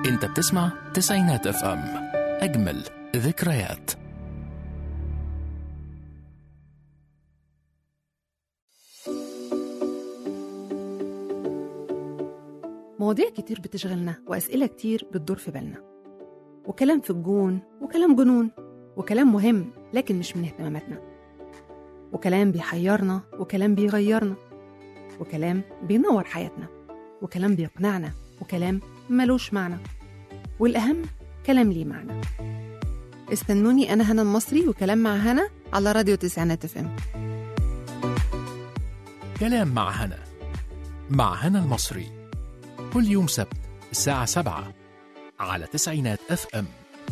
انت بتسمع تسعينات اف ام اجمل ذكريات مواضيع كتير بتشغلنا وأسئلة كتير بتدور في بالنا وكلام في الجون وكلام جنون وكلام مهم لكن مش من اهتماماتنا وكلام بيحيرنا وكلام بيغيرنا وكلام بينور حياتنا وكلام بيقنعنا وكلام ملوش معنى والأهم كلام ليه معنى استنوني أنا هنا المصري وكلام مع هنا على راديو تسعينات اف ام كلام مع هنا مع هنا المصري كل يوم سبت الساعة سبعة على تسعينات اف ام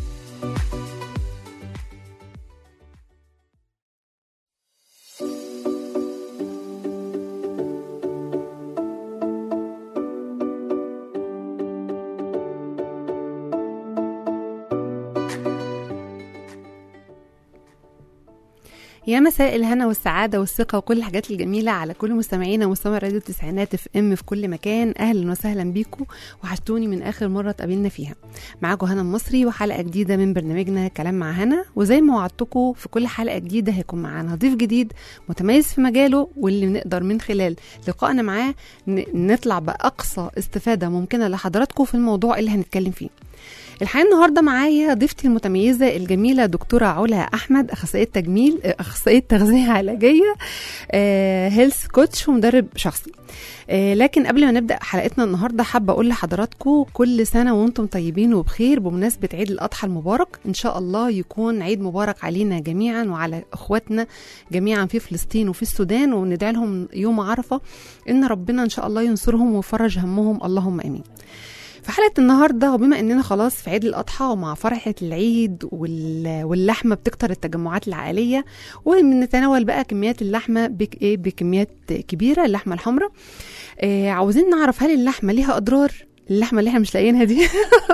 يا مساء الهنا والسعادة والثقة وكل الحاجات الجميلة على كل مستمعينا ومستمع راديو التسعينات في ام في كل مكان اهلا وسهلا بيكم وحشتوني من اخر مرة اتقابلنا فيها معاكم هنا المصري وحلقة جديدة من برنامجنا كلام مع هنا وزي ما وعدتكم في كل حلقة جديدة هيكون معانا ضيف جديد متميز في مجاله واللي نقدر من خلال لقائنا معاه ن- نطلع بأقصى استفادة ممكنة لحضراتكم في الموضوع اللي هنتكلم فيه الحقيقه النهارده معايا ضيفتي المتميزه الجميله دكتوره علا احمد اخصائيه تجميل اخصائيه تغذيه علاجيه آه، هيلث كوتش ومدرب شخصي آه، لكن قبل ما نبدا حلقتنا النهارده حابه اقول لحضراتكم كل سنه وانتم طيبين وبخير بمناسبه عيد الاضحى المبارك ان شاء الله يكون عيد مبارك علينا جميعا وعلى اخواتنا جميعا في فلسطين وفي السودان وندعي لهم يوم عرفه ان ربنا ان شاء الله ينصرهم ويفرج همهم اللهم امين في حلقة النهاردة وبما اننا خلاص في عيد الاضحى ومع فرحة العيد وال- واللحمة بتكتر التجمعات العائلية وبنتناول بقى كميات اللحمة بك ايه بكميات كبيرة اللحمة الحمراء آه عاوزين نعرف هل اللحمة ليها اضرار اللحمة اللي احنا مش لاقيينها دي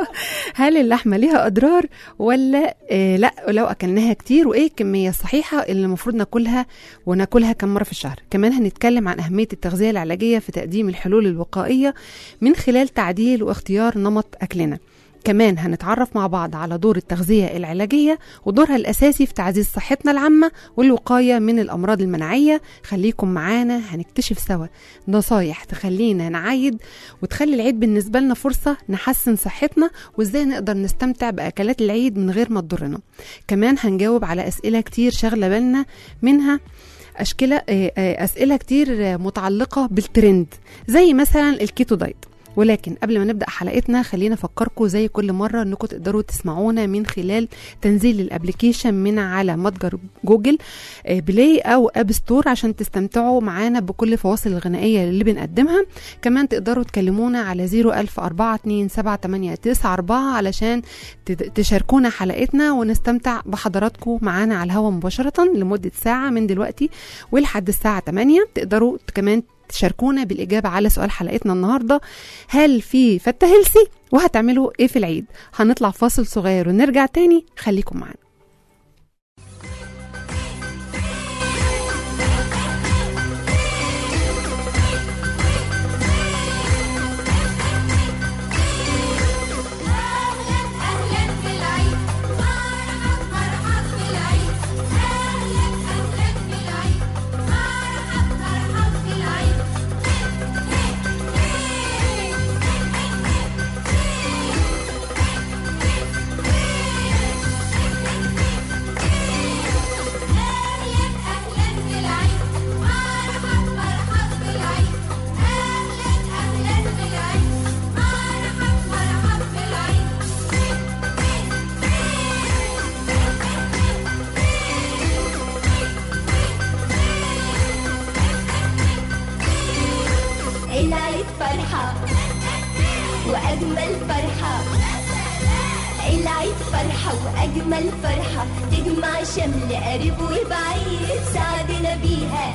هل اللحمة ليها اضرار ولا آه لا لو اكلناها كتير وايه الكمية الصحيحة اللي المفروض ناكلها وناكلها كم مرة في الشهر كمان هنتكلم عن أهمية التغذية العلاجية في تقديم الحلول الوقائية من خلال تعديل واختيار نمط أكلنا كمان هنتعرف مع بعض على دور التغذية العلاجية ودورها الأساسي في تعزيز صحتنا العامة والوقاية من الأمراض المناعية خليكم معانا هنكتشف سوا نصايح تخلينا نعيد وتخلي العيد بالنسبة لنا فرصة نحسن صحتنا وإزاي نقدر نستمتع بأكلات العيد من غير ما تضرنا كمان هنجاوب على أسئلة كتير شاغلة بالنا منها أشكلة آه، آه، أسئلة كتير آه، متعلقة بالترند زي مثلا الكيتو دايت ولكن قبل ما نبدا حلقتنا خلينا افكركم زي كل مره انكم تقدروا تسمعونا من خلال تنزيل الابلكيشن من على متجر جوجل آه، بلاي او اب ستور عشان تستمتعوا معانا بكل الفواصل الغنائيه اللي بنقدمها كمان تقدروا تكلمونا على 010427894 علشان تت- تشاركونا حلقتنا ونستمتع بحضراتكم معانا على الهواء مباشره لمده ساعه من دلوقتي ولحد الساعه 8 تقدروا كمان تشاركونا بالإجابة على سؤال حلقتنا النهاردة هل في فتة هيلسي وهتعملوا إيه في العيد هنطلع فاصل صغير ونرجع تاني خليكم معانا أهلا أهلا بالعيد مرحب مرحب بالعيد أهلا أهلا بالعيد مرحب مرحب بالعيد أهلا أهلا بالعيد مرحب مرحب بالعيد أهلا أهلا بالعيد مرحب مرحب بالعيد العيد فرحة وأجمل فرحة العيد فرحة وأجمل فرحة تجمع شمل قريب وبعيد سعدنا بيها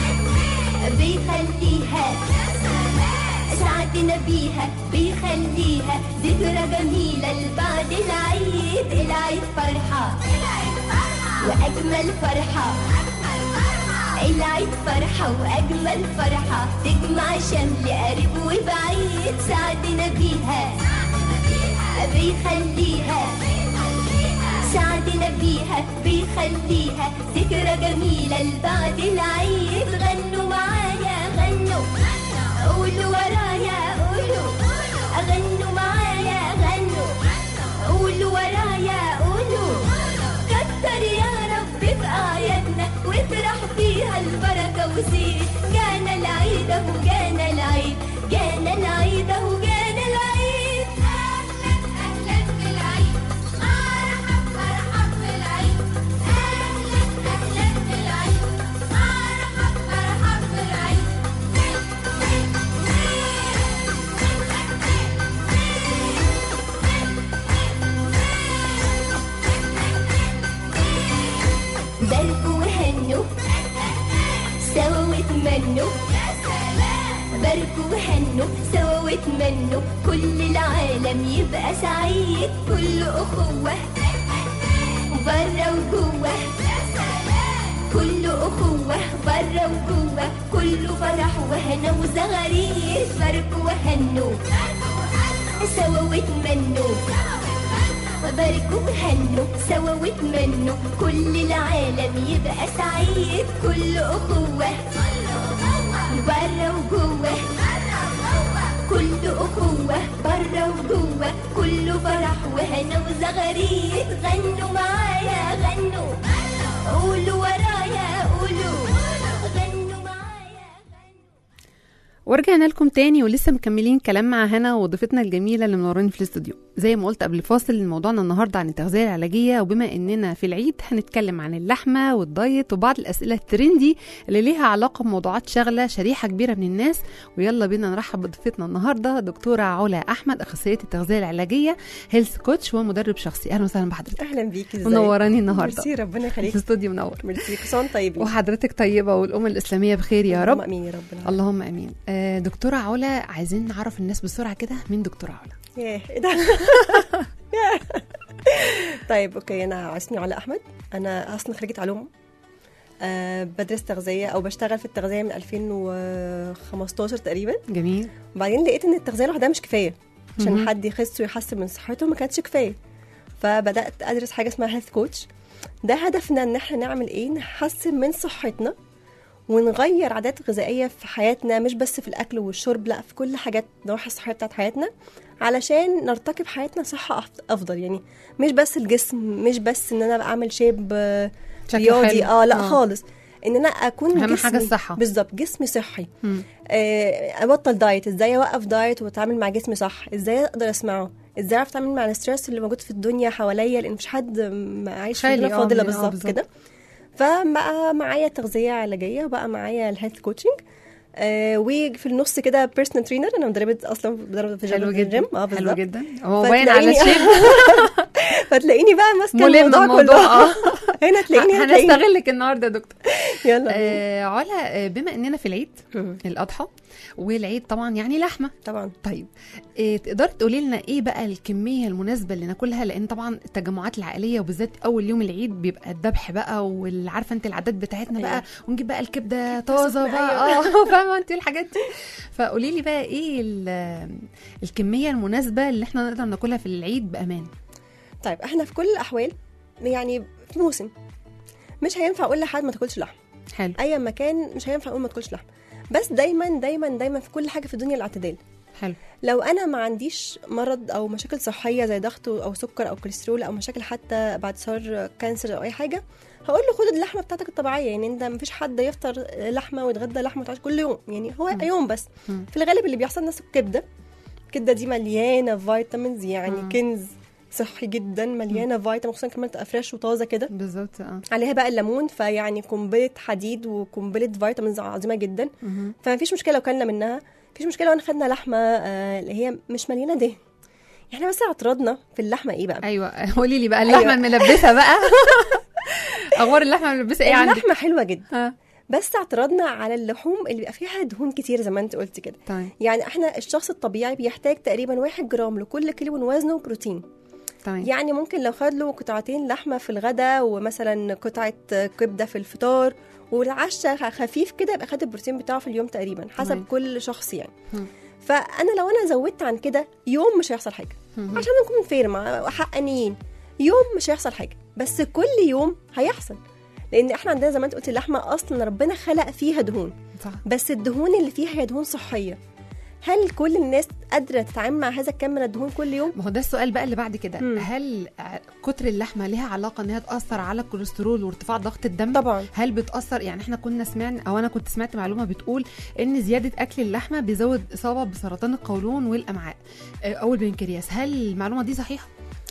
بيخليها سعدنا بيها بيخليها ذكرى جميلة لبعد العيد العيد فرحة وأجمل فرحة العيد فرحة وأجمل فرحة تجمع شمل قريب وبعيد سعدنا بيها بيخليها سعدنا بيها بيخليها ذكرى جميلة لبعد العيد غنوا معايا غنوا قولوا ورايا قولوا غنوا معايا غنوا قولوا ورايا قولوا كتر يا رب في أعيادنا وافرح فيها البركة وزيد جانا العيد أهو جانا العيد جانا العيد أهو جانا العيد أهلا أهلا بالعيد مرحب مرحب بالعيد أهلا أهلا بالعيد مرحب مرحب بالعيد باركوا وهنوا سوا واتمنوا باركوا وهنوا سوا واتمنوا كل العالم يبقى سعيد كل أخوة برا وجوه كل أخوة برا وجوه كله فرح وهنا وزغاريد باركوا وهنوا سوا واتمنوا وباركوا وهنوا سوا واتمنوا كل العالم يبقى سعيد كل أخوة برا وجوه كل أخوة برا وجوه كله فرح وهنا وزغاريد غنوا معايا غنوا قولوا ورايا قولوا غنوا معايا ورجعنا لكم تاني ولسه مكملين كلام مع هنا وضيفتنا الجميله اللي منورين في الاستوديو زي ما قلت قبل الفاصل موضوعنا النهارده عن التغذيه العلاجيه وبما اننا في العيد هنتكلم عن اللحمه والدايت وبعض الاسئله الترندي اللي ليها علاقه بموضوعات شاغله شريحه كبيره من الناس ويلا بينا نرحب بضيفتنا النهارده دكتوره علا احمد اخصائيه التغذيه العلاجيه هيلث كوتش ومدرب شخصي اهلا وسهلا بحضرتك اهلا بيكي ازيك منوراني النهارده ميرسي ربنا يخليك في الاستوديو منور ميرسي كسان طيبين وحضرتك طيبه والامه الاسلاميه بخير يا رب اللهم امين يا رب اللهم امين آه، دكتوره علا عايزين نعرف الناس بسرعه كده مين دكتوره علا ياه ايه ده طيب اوكي انا اسمي علاء احمد انا اصلا خريجه علوم أه بدرس تغذيه او بشتغل في التغذيه من 2015 تقريبا جميل وبعدين لقيت ان التغذيه لوحدها مش كفايه عشان مهم. حد يخس ويحسن من صحته ما كانتش كفايه فبدات ادرس حاجه اسمها هيلث كوتش ده هدفنا ان احنا نعمل ايه نحسن من صحتنا ونغير عادات غذائيه في حياتنا مش بس في الاكل والشرب لا في كل حاجات النواحي الصحيه بتاعت حياتنا علشان نرتقي بحياتنا صحه أف- افضل يعني مش بس الجسم مش بس ان انا ابقى اعمل شيب آه، شكله رياضي حلو. اه لا آه. خالص ان انا اكون أهم جسمي حاجة الصحة. بالظبط جسمي صحي مم. آه، ابطل دايت ازاي اوقف دايت واتعامل مع جسمي صح ازاي اقدر اسمعه ازاي اعرف اتعامل مع الستريس اللي موجود في الدنيا حواليا لان مفيش حد م- عايش في خالي، الدنيا آه، فاضله من- آه، بالظبط بالظبط. كده فبقى معايا تغذيه علاجيه وبقى معايا الهيلث كوتشنج آه وفي النص كده بيرسونال ترينر انا مدربه اصلا بدرب في حلو جيم جدا الجيم اه حلو بالظبط جدا هو باين على فتلاقيني- الشيب فتلاقيني بقى ماسكه ملم الموضوع الموضوع كله اه هنا تلاقيني هنا تلاقيني هنستغلك النهارده يا دكتور يلا بينا. آه علا آه، بما اننا في العيد مم. الاضحى والعيد طبعا يعني لحمه طبعا طيب إيه تقدري تقولي لنا ايه بقى الكميه المناسبه اللي ناكلها لان طبعا التجمعات العائليه وبالذات اول يوم العيد بيبقى الذبح بقى والعارفه انت العادات بتاعتنا بقى أيوة. ونجيب بقى الكبده طازه سخنة، بقى اه فاهمه انت الحاجات دي فقولي لي بقى ايه ال- الكميه المناسبه اللي احنا نقدر ناكلها في العيد بامان طيب احنا في كل الاحوال يعني في موسم مش هينفع اقول لحد ما تاكلش لحم حلو اي مكان مش هينفع اقول ما تاكلش لحم بس دايما دايما دايما في كل حاجه في الدنيا الاعتدال حلو لو انا ما عنديش مرض او مشاكل صحيه زي ضغط او سكر او كوليسترول او مشاكل حتى بعد صار كانسر او اي حاجه هقول له خد اللحمه بتاعتك الطبيعيه يعني انت مفيش حد يفطر لحمه ويتغدى لحمه ويتعشى كل يوم يعني هو مم. يوم بس مم. في الغالب اللي بيحصل الناس الكبده الكبده دي مليانه فيتامينز يعني مم. كنز صحي جدا مليانه فيتامين خصوصا كمان تبقى فريش وطازه كده بالظبط اه عليها بقى الليمون فيعني قنبله حديد وقنبله فيتامينز عظيمه جدا مهم. فما فيش مشكله لو كلنا منها مفيش مشكله لو انا خدنا لحمه آه، اللي هي مش مليانه دهن احنا بس اعتراضنا في اللحمه ايه بقى ايوه قولي لي بقى اللحمه أيوة. الملبسه بقى اخبار اللحمه الملبسه ايه عندك اللحمه حلوه جدا ها بس اعتراضنا على اللحوم اللي بيبقى فيها دهون كتير زي ما انت قلت كده تمام يعني احنا الشخص الطبيعي بيحتاج تقريبا واحد جرام لكل كيلو من وزنه بروتين تمام يعني ممكن لو خد له قطعتين لحمه في الغداء ومثلا قطعه كبده في الفطار والعشاء خفيف كده يبقى خد البروتين بتاعه في اليوم تقريبا حسب تمام. كل شخص يعني مم. فانا لو انا زودت عن كده يوم مش هيحصل حاجه عشان نكون فير حقانيين يوم مش هيحصل حاجه بس كل يوم هيحصل لان احنا عندنا زي ما انت قلت اللحمه اصلا ربنا خلق فيها دهون صح بس الدهون اللي فيها هي دهون صحيه هل كل الناس قادره تتعامل مع هذا الكم من الدهون كل يوم ما هو ده السؤال بقى اللي بعد كده مم. هل ع- كتر اللحمه ليها علاقه ان هي تاثر على الكوليسترول وارتفاع ضغط الدم طبعا هل بتاثر يعني احنا كنا سمعنا او انا كنت سمعت معلومه بتقول ان زياده اكل اللحمه بيزود اصابه بسرطان القولون والامعاء آه، او البنكرياس هل المعلومه دي صحيحه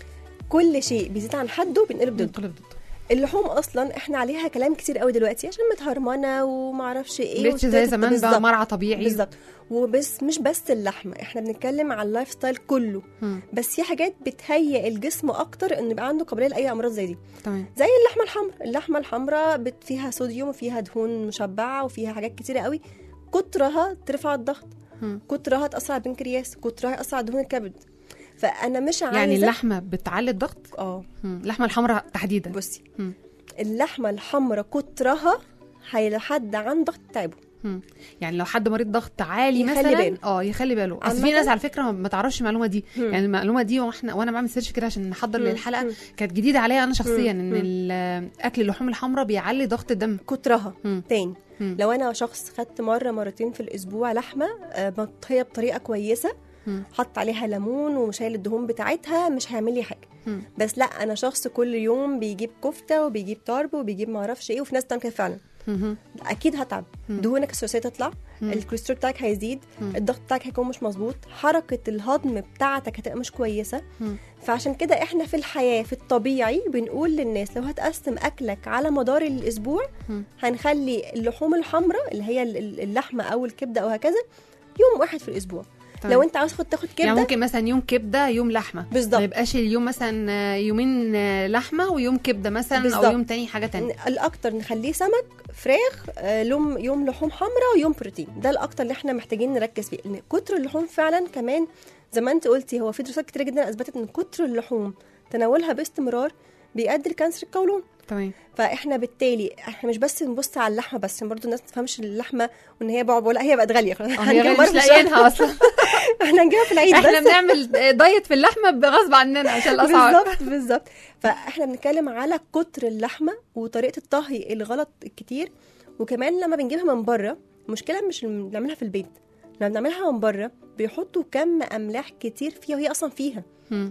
كل شيء بيزيد عن حده بينقلب ضده بتنقلب ضده اللحوم اصلا احنا عليها كلام كتير قوي دلوقتي عشان متهرمنه ومعرفش ايه بقتش زي واشترت- زمان بقى بالظبط. مرعى طبيعي بالظبط وبس مش بس اللحمه احنا بنتكلم على اللايف ستايل كله مم. بس في حاجات بتهيئ الجسم اكتر انه يبقى عنده قابليه لاي امراض زي دي تمام زي اللحمه الحمراء اللحمه الحمراء بت- فيها صوديوم وفيها دهون مشبعه وفيها حاجات كتيره قوي كترها ترفع الضغط مم. كترها تاثر على البنكرياس كترها ياثر على دهون الكبد فانا مش عايزه يعني اللحمه بتعلي الضغط اه مم. اللحمه الحمراء تحديدا بصي مم. اللحمه الحمراء كترها هيحد عن ضغط تعبه مم. يعني لو حد مريض ضغط عالي يخلي مثلا باله. اه يخلي باله اصل في عامةً- ناس على فكره ما- ما تعرفش المعلومه دي مم. يعني المعلومه دي واحنا وانا بعمل سيرش كده عشان نحضر مم. للحلقه مم. كانت جديده عليا انا شخصيا ان مم. ال- اكل اللحوم الحمراء بيعلي ضغط الدم كترها مم. تاني مم. لو انا شخص خدت مره مرتين في الاسبوع لحمه آه، مطهيه بطريقه كويسه مم. حط عليها ليمون وشايل الدهون بتاعتها مش هيعمل لي حاجه مم. بس لا انا شخص كل يوم بيجيب كفته وبيجيب طرب وبيجيب معرفش ايه وفي ناس بتعمل كده فعلا مهم. اكيد هتعب مم. دهونك الثلاثيه تطلع مم. الكوليسترول بتاعك هيزيد مم. الضغط بتاعك هيكون مش مظبوط حركه الهضم بتاعتك هتبقى مش كويسه مم. فعشان كده احنا في الحياه في الطبيعي بنقول للناس لو هتقسم اكلك على مدار الاسبوع مم. هنخلي اللحوم الحمراء اللي هي ال- ال- اللحمه او الكبده او هكذا يوم واحد في الاسبوع تمام. لو انت عاوز تاخد تاخد كبده يعني ممكن مثلا يوم كبده يوم لحمه بالظبط. ما يبقاش اليوم مثلا آه، يومين آه، لحمه ويوم كبده مثلا او بالظبط. يوم تاني حاجه تانية الاكتر نخليه سمك فراخ آه، يوم يوم لحوم حمراء ويوم بروتين ده الاكتر اللي احنا محتاجين نركز فيه لان كتر اللحوم فعلا كمان زي ما انت قلتي هو في دراسات كتير جدا اثبتت ان كتر اللحوم تناولها باستمرار بيؤدي لكانسر القولون تمام فاحنا بالتالي احنا مش بس نبص على اللحمه بس عشان برضه الناس ما تفهمش اللحمه وان هي بعبع لا هي بقت غاليه آه، هي هنجيبها غير مش مرة في الشهر. لاقيينها اصلا احنا هنجيبها في العيد احنا بس بنعمل دايت في اللحمه غصب عننا عشان الاسعار بالظبط بالظبط فاحنا بنتكلم على كتر اللحمه وطريقه الطهي الغلط الكتير وكمان لما بنجيبها من بره المشكله مش اللي بنعملها في البيت لما بنعملها من بره بيحطوا كم املاح كتير فيها وهي اصلا فيها مم.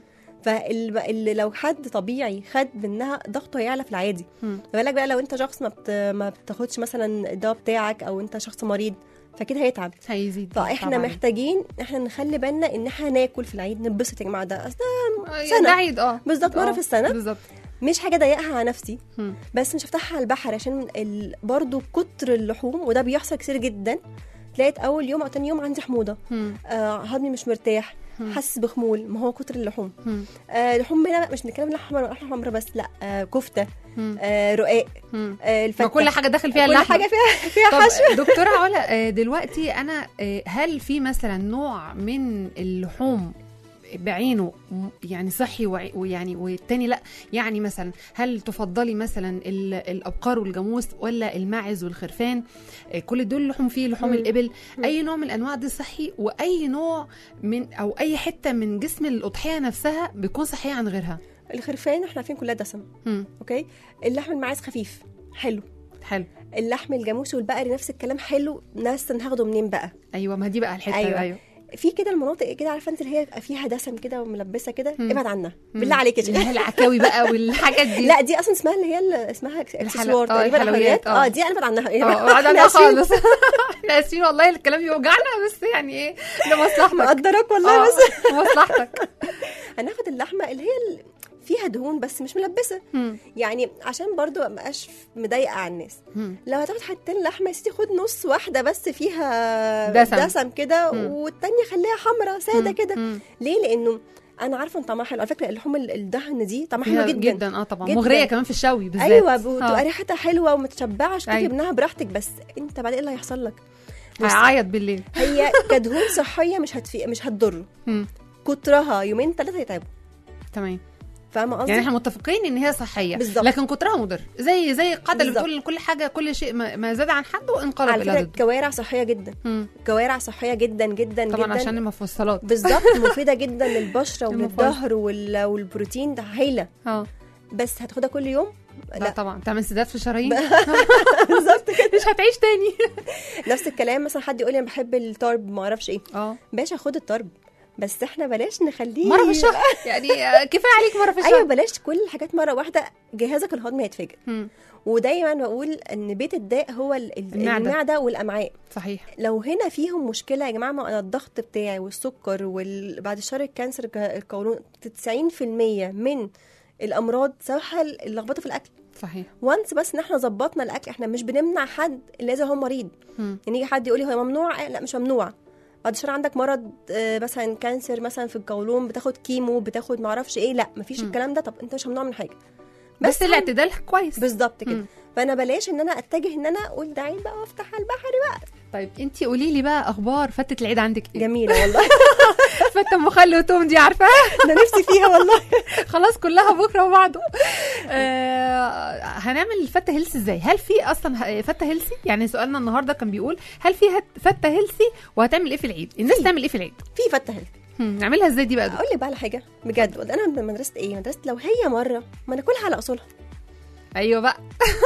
فاللي لو حد طبيعي خد منها ضغطه هيعلى في العادي مم. ما بالك بقى لو انت شخص ما, بت... ما بتاخدش مثلا الدواء بتاعك او انت شخص مريض فكده هيتعب هيزيد فاحنا طبعاً. محتاجين احنا نخلي بالنا ان احنا ناكل في العيد نتبسط يا جماعه ده أصل ده آه، سنة. ده عيد اه بالظبط مره آه، في السنه بالظبط مش حاجه ضيقها على نفسي مم. بس مش هفتحها على البحر عشان ال... برضو كتر اللحوم وده بيحصل كتير جدا تلاقيت اول يوم او تاني يوم عندي حموضه مم. آه هضمي مش مرتاح مم. حاسس بخمول ما هو كتر اللحوم مم. آه لحوم هنا بقى مش بنتكلم لحمه لحمه حمرا بس لا آه كفته مم. آه رقاق مم. آه ما الفته كل حاجه داخل فيها كل اللحمه حاجه فيها فيها طب حشو دكتوره علا آه، دلوقتي انا آه، هل في مثلا نوع من اللحوم بعينه م- يعني صحي وع- ويعني والتاني لا يعني مثلا هل تفضلي مثلا ال- الابقار والجاموس ولا الماعز والخرفان آه، كل دول لحوم فيه لحوم مم. الابل مم. اي نوع من الانواع دي صحي واي نوع من او اي حته من جسم الاضحيه نفسها بيكون صحيه عن غيرها الخرفان احنا عارفين كلها دسم مم. اوكي اللحم الماعز خفيف حلو حلو اللحم الجاموسي والبقري نفس الكلام حلو ناس هاخده منين بقى ايوه ما دي بقى الحته أيوة. أيوة. ايوه في كده المناطق كده عارفه انت اللي هي فيها دسم كده وملبسه كده مم. ابعد عنها مم. بالله عليك اللي يا هي العكاوي بقى والحاجات دي لا دي اصلا اسمها اللي هي اللي اسمها اكسسوار آه، تقريبا الحلويات، حلويات آه. اه دي انا ابعد عنها اه بعد إحنا عنها آسفين. خالص احنا اسفين والله الكلام يوجعنا بس يعني ايه لمصلحتك مقدراك والله اه بس مصلحتك هناخد اللحمه اللي هي ال- فيها دهون بس مش ملبسه مم. يعني عشان برضو ما ابقاش مضايقه على الناس مم. لو هتاخد حتتين لحمه يا ستي خد نص واحده بس فيها دسم. دسم كده مم. والتانيه خليها حمرا ساده مم. كده مم. ليه لانه انا عارفه ان طعمها حلو على فكره اللحوم ال- الدهن دي طعمها حلو فيها جدا, جدا اه طبعا جداً. مغريه كمان في الشوي بالذات ايوه آه. بتبقى ريحتها حلوه وما تشبعش أيوة. تاكل منها براحتك بس انت بعدين ايه اللي هيحصل لك بص، هيعيط بالليل هي كدهون صحيه مش هتفي... مش هتضر مم. كترها يومين ثلاثه يتعبوا تمام فاهمه قصدي يعني احنا متفقين ان هي صحيه بالظبط. لكن كترها مضر زي زي القاعده اللي بالظبط. بتقول ان كل حاجه كل شيء ما, ما زاد عن حده انقلب على الى فكره ضده الكوارع صحيه جدا مم. كوارع صحيه جدا جدا طبعا جدا عشان المفصلات بالظبط مفيده جدا للبشره المفاصل. وللظهر وال- والبروتين ده هايله اه بس هتاخدها كل يوم لا طبعا تعمل سداد في الشرايين بالظبط كده مش هتعيش تاني نفس الكلام مثلا حد يقول لي انا بحب الطرب ما اعرفش ايه اه باشا خد الطرب بس احنا بلاش نخليه مره في الشهر يعني آه، كفايه عليك مره في الشهر ايوه بلاش كل الحاجات مره واحده جهازك الهضمي هيتفاجئ مم. ودايما بقول ان بيت الداء هو ال- ال- المعدة. المعده والامعاء صحيح لو هنا فيهم مشكله يا جماعه ما انا الضغط بتاعي والسكر وبعد الشر الكانسر الك- القولون 90% من الامراض سببها اللخبطه في الاكل صحيح وانس بس ان احنا ظبطنا الاكل احنا مش بنمنع حد اللي لازم هو مريض مم. يعني يجي حد يقول لي هو ممنوع آه، لا مش ممنوع بعد الشر عندك مرض آه، مثلا كانسر مثلا في القولون بتاخد كيمو بتاخد معرفش ايه لا مفيش مم. الكلام ده طب انت مش ممنوع من حاجه بس هم- الاعتدال كويس بالظبط كده مم. فانا بلاش ان انا اتجه ان انا اقول ده عيد بقى وافتح على البحر بقى طيب انت قولي لي بقى اخبار فتة العيد عندك ايه جميله والله فتة ام خل وتوم دي عارفاها انا نفسي فيها والله خلاص كلها بكره وبعده آه هنعمل فتة هيلثي ازاي هل في اصلا ه- فتة هيلثي يعني سؤالنا النهارده كان بيقول هل في هت- فتة هيلثي وهتعمل ايه في العيد الناس تعمل ايه في العيد في فتة هيلث هم، نعملها ازاي دي بقى دول؟ اقول لك بقى على حاجه بجد انا من مدرسه ايه مدرسه لو هي مره ما ناكلها على اصولها ايوه بقى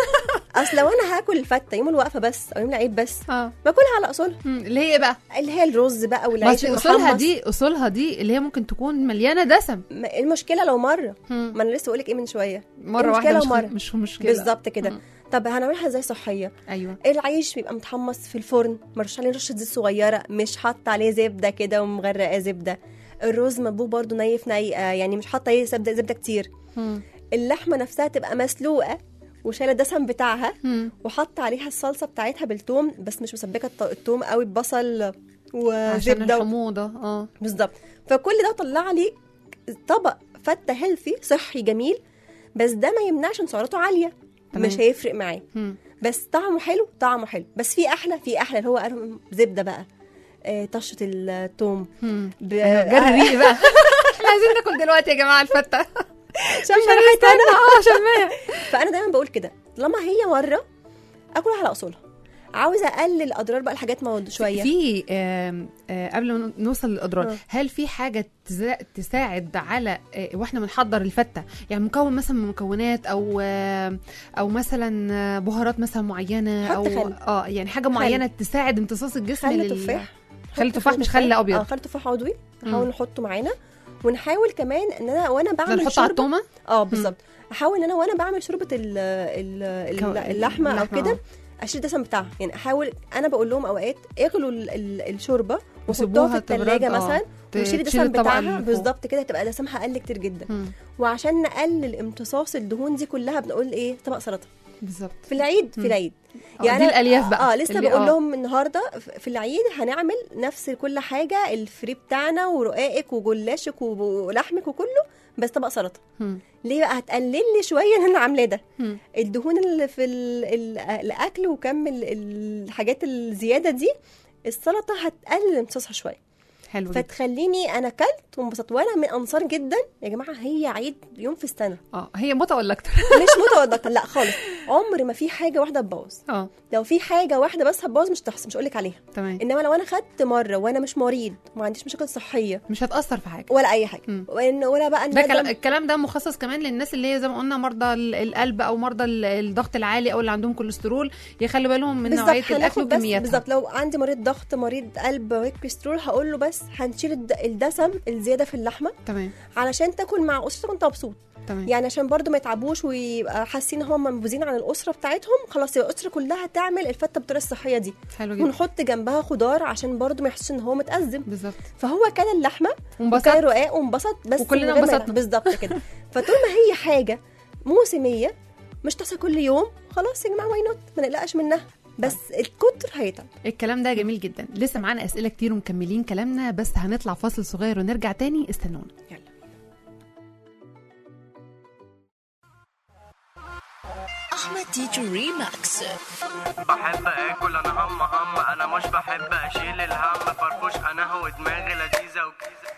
اصل لو انا هاكل الفته يوم الوقفه بس او يوم العيد بس اه باكلها على اصولها هم، اللي هي إيه بقى اللي هي الرز بقى بس والعيش اصولها المحمص دي اصولها دي اللي هي ممكن تكون مليانه دسم ما- المشكله لو مره هم، ما انا لسه بقول لك ايه من شويه مره المشكلة واحده مش ومرة. مش مشكله بالظبط كده مم. طب هنعملها ازاي صحيه ايوه العيش بيبقى متحمص في الفرن مرش عليه رشه زيت صغيره مش حاطه عليه زبده كده ومغرقاه زبده الرز مطبوخ برضو ني في ني آه، يعني مش حاطه عليه زبده زبده كتير هم، اللحمه نفسها تبقى مسلوقه وشايله الدسم بتاعها هم. وحاطه عليها الصلصه بتاعتها بالثوم بس مش مسبكه الط- الثوم قوي ببصل عشان وزبده و- الحموضه اه بالظبط فكل ده طلع لي طبق فته هيلثي صحي جميل بس ده ما يمنعش ان سعراته عاليه تمام. مش هيفرق معاه هم. بس طعمه حلو طعمه حلو بس في احلى في احلى اللي هو قالوا زبده بقى آه، طشه الثوم هم. ب- أيوة، جري ريقي بقى احنا عايزين ناكل دلوقتي يا جماعه الفته شم مش ريحتها هنستنى اه شماها فانا دايما بقول كده طالما هي مره اكلها على اصولها عاوزه اقلل اضرار بقى الحاجات مواد شويه في آم، آه، قبل ما نوصل للاضرار آه. هل في حاجه تزا- تساعد على آه، واحنا بنحضر الفته يعني مكون مثلا من مكونات او آه، او مثلا آه، بهارات مثلا معينه حط او خل. اه يعني حاجه معينه تساعد امتصاص الجسم خل لل- تفاح خل حط تفاح مش خل ابيض اه خل تفاح عضوي نحاول مم. نحطه معانا ونحاول كمان ان انا وانا ده بعمل نحطه على شوربه التومه اه بالظبط احاول ان انا وانا بعمل شوربه ال ال كو- ال اللحمه او اللحمة، كده آه. اشيل الدسم بتاعها يعني احاول انا بقول لهم اوقات اغلوا ال- ال- الشوربه وحطوها وسيبوها في الثلاجه تبرد، آه. مثلا ت- وشيل تشيل الدسم الطبقة اللي بتاعها فوق. بالظبط كده هتبقى دسمها اقل كتير جدا مم. وعشان نقلل امتصاص الدهون دي كلها بنقول ايه طبق سلطه بالظبط في العيد في مم. العيد آه، دي الألياف بقى. اه لسه اللي- بقول آه. لهم النهارده ف- في العيد هنعمل نفس كل حاجه الفري بتاعنا ورقائك وجلاشك ولحمك وكله بس طبق سلطه مم. ليه بقى هتقلل لي شويه اللي انا عاملاه ده مم. الدهون اللي في ال ال الاكل وكم ال- الحاجات الزياده دي السلطه هتقلل امتصاصها شويه حلو جدا فتخليني انا اكلت وانبسطت وانا من انصار جدا يا جماعه هي عيد يوم في السنه اه هي متى ولا اكتر مش متوضقه لا خالص عمر ما في حاجه واحده تبوظ اه لو في حاجه واحده بس هتبوظ مش تحصل مش هقول لك عليها تمام انما لو انا خدت مره وانا مش مريض وما عنديش مشاكل صحيه مش هتاثر في حاجه ولا اي حاجه مم. وإن ولا بقى ده الندم- كلام الكلام ده مخصص كمان للناس اللي هي زي ما قلنا مرضى ال- القلب او مرضى ال- الضغط العالي او اللي عندهم كوليسترول يخلوا بالهم من بالظبط نوعيه الاكل هناخد بس وكمياتها بالظبط لو عندي مريض ضغط مريض قلب مريض كوليسترول هقول له بس هنشيل الد- الدسم الزياده في اللحمه تمام علشان تاكل مع اسرتك وانت مبسوط تمام يعني عشان برضو ما يتعبوش ويبقى حاسين ان هم منبوذين عن الاسره بتاعتهم خلاص يبقى الاسره كلها تعمل الفته بالطريقه الصحيه دي حلو جدا ونحط جنبها خضار عشان برضو ما يحسش ان هو متأزم بالظبط فهو كان اللحمه وانبسط وكان رقاق وانبسط بس وكلنا من غير ما انبسطنا. يلعب. بالظبط كده فطول ما هي حاجه موسميه مش تحصل كل يوم خلاص يا جماعه واي نوت ما نقلقش منها بس الكتر هيتعب الكلام ده جميل جدا لسه معانا اسئله كتير ومكملين كلامنا بس هنطلع فاصل صغير ونرجع تاني استنونا يلا احمد تيجو ريماكس بحب اكل انا هم هم انا مش بحب اشيل الهم فرفوش انا هو دماغي لذيذه وكيزه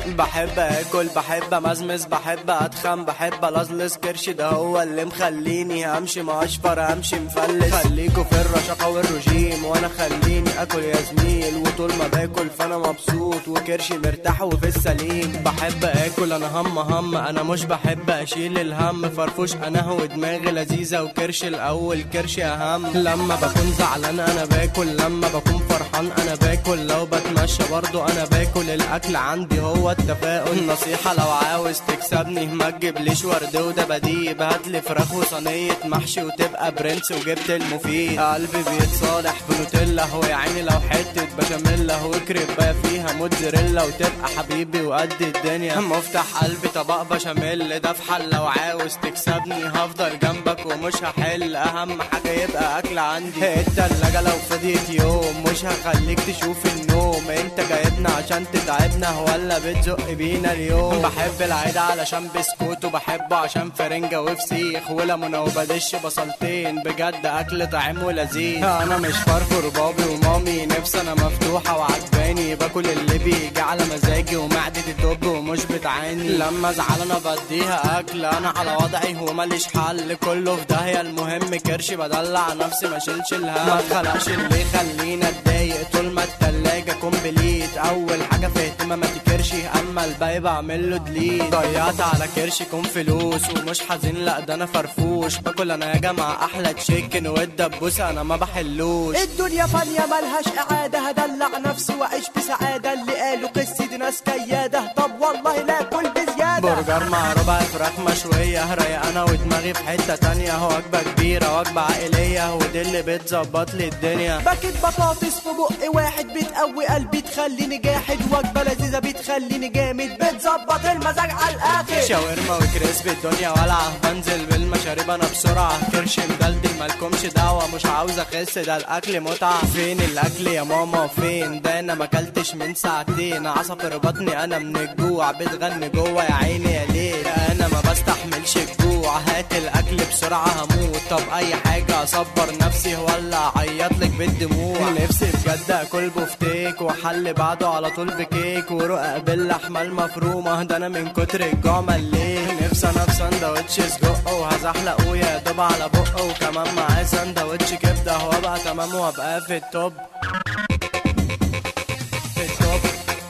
بحب اكل بحب امزمز بحب اتخن بحب الزلز كرش ده هو اللي مخليني همشي مع اشفر همشي مفلس خليكوا في الرشاقة والرجيم وانا خليني اكل يا زميل وطول ما باكل فانا مبسوط وكرشي مرتاح وفي السليم بحب اكل انا هم هم انا مش بحب اشيل الهم فرفوش انا هو دماغي لذيذة وكرش الاول كرش اهم لما بكون زعلان انا باكل لما بكون فرحان انا باكل لو بتمشى برضو انا باكل الاكل عندي هو التفاؤل نصيحة لو عاوز تكسبني ما تجيبليش ورد ودباديب هاتلي فراخ وصينية محشي وتبقى برنس وجبت المفيد قلبي بيتصالح بنوتيلا هو يا عيني لو حتة بشاميلا وكريبايه فيها موتزاريلا وتبقى حبيبي وقد الدنيا مفتح قلبي طبق بشاميل ده في حل لو عاوز تكسبني هفضل جنبك ومش هحل اهم حاجة يبقى اكل عندي التلاجة لو فضيت يوم مش هخليك تشوف النوم انت جايبنا عشان تتعبنا ولا بتزق بينا اليوم بحب العيد علشان بسكوت وبحبه عشان فرنجة وفسيخ وليمونة وبدش بصلتين بجد اكل طعم ولذيذ انا مش فرفر بابي ومامي نفسي انا مفتوحة وعجباني باكل اللي بيجي على مزاجي ومعدتي توب ومش بتعاني لما ازعل انا بديها اكل انا على وضعي وماليش حل كله في داهية المهم كرشي بدلع نفسي ما اشيلش الهم ما تخلقش اللي يخلينا اتضايق طول ما التلاجة كومبليت اول حاجة في اهتماماتي كرشي اما الباقي بعمل له ديليت ضيعت على كرشي كون فلوس ومش حزين لا ده انا فرفوش باكل انا يا جماعة احلى تشيكن والدبوسة انا ما بحلوش الدنيا فانية ملهاش إعادة هدلع نفسي وأعيش بسعادة اللي قالوا قصة دي ناس كيادة طب والله لا كل بزيادة برجر مع ربع فراخ مشوية رايق انا ودماغي في حتة تانية وجبة كبيرة وجبة عائلية ودي اللي بتظبط لي الدنيا باكت بطاطس في بق واحد بتقوي قلبي تخليني جاحد وجبة لذيذة بتخليني جامد بتظبط المزاج على الآخر شاورما وكريسبي الدنيا ولعة بنزل بالمشاريب انا بسرعة كرش مدلدل مالكمش دعوة مش عاوز اخس ده الاكل متعة فين الاكل يا ماما فين ده انا ما اكلتش من ساعتين عصفر بطني انا من الجوع بتغني جوه يا عيني يا ليل انا ما بستحملش الجوع هات الاكل بسرعة هموت طب اي حاجة اصبر نفسي ولا اعيط لك بالدموع نفسي بجد اكل بفتيك وحل بعده على طول بكيك ورقق باللحمة المفرومة ده انا من كتر الجوع مليت نفسي انا في سندوتش سجق وهزحلقه يا دوب على بقه وكمان معاه سندوتش كبدة وابقى تمام وابقى في التوب في التوب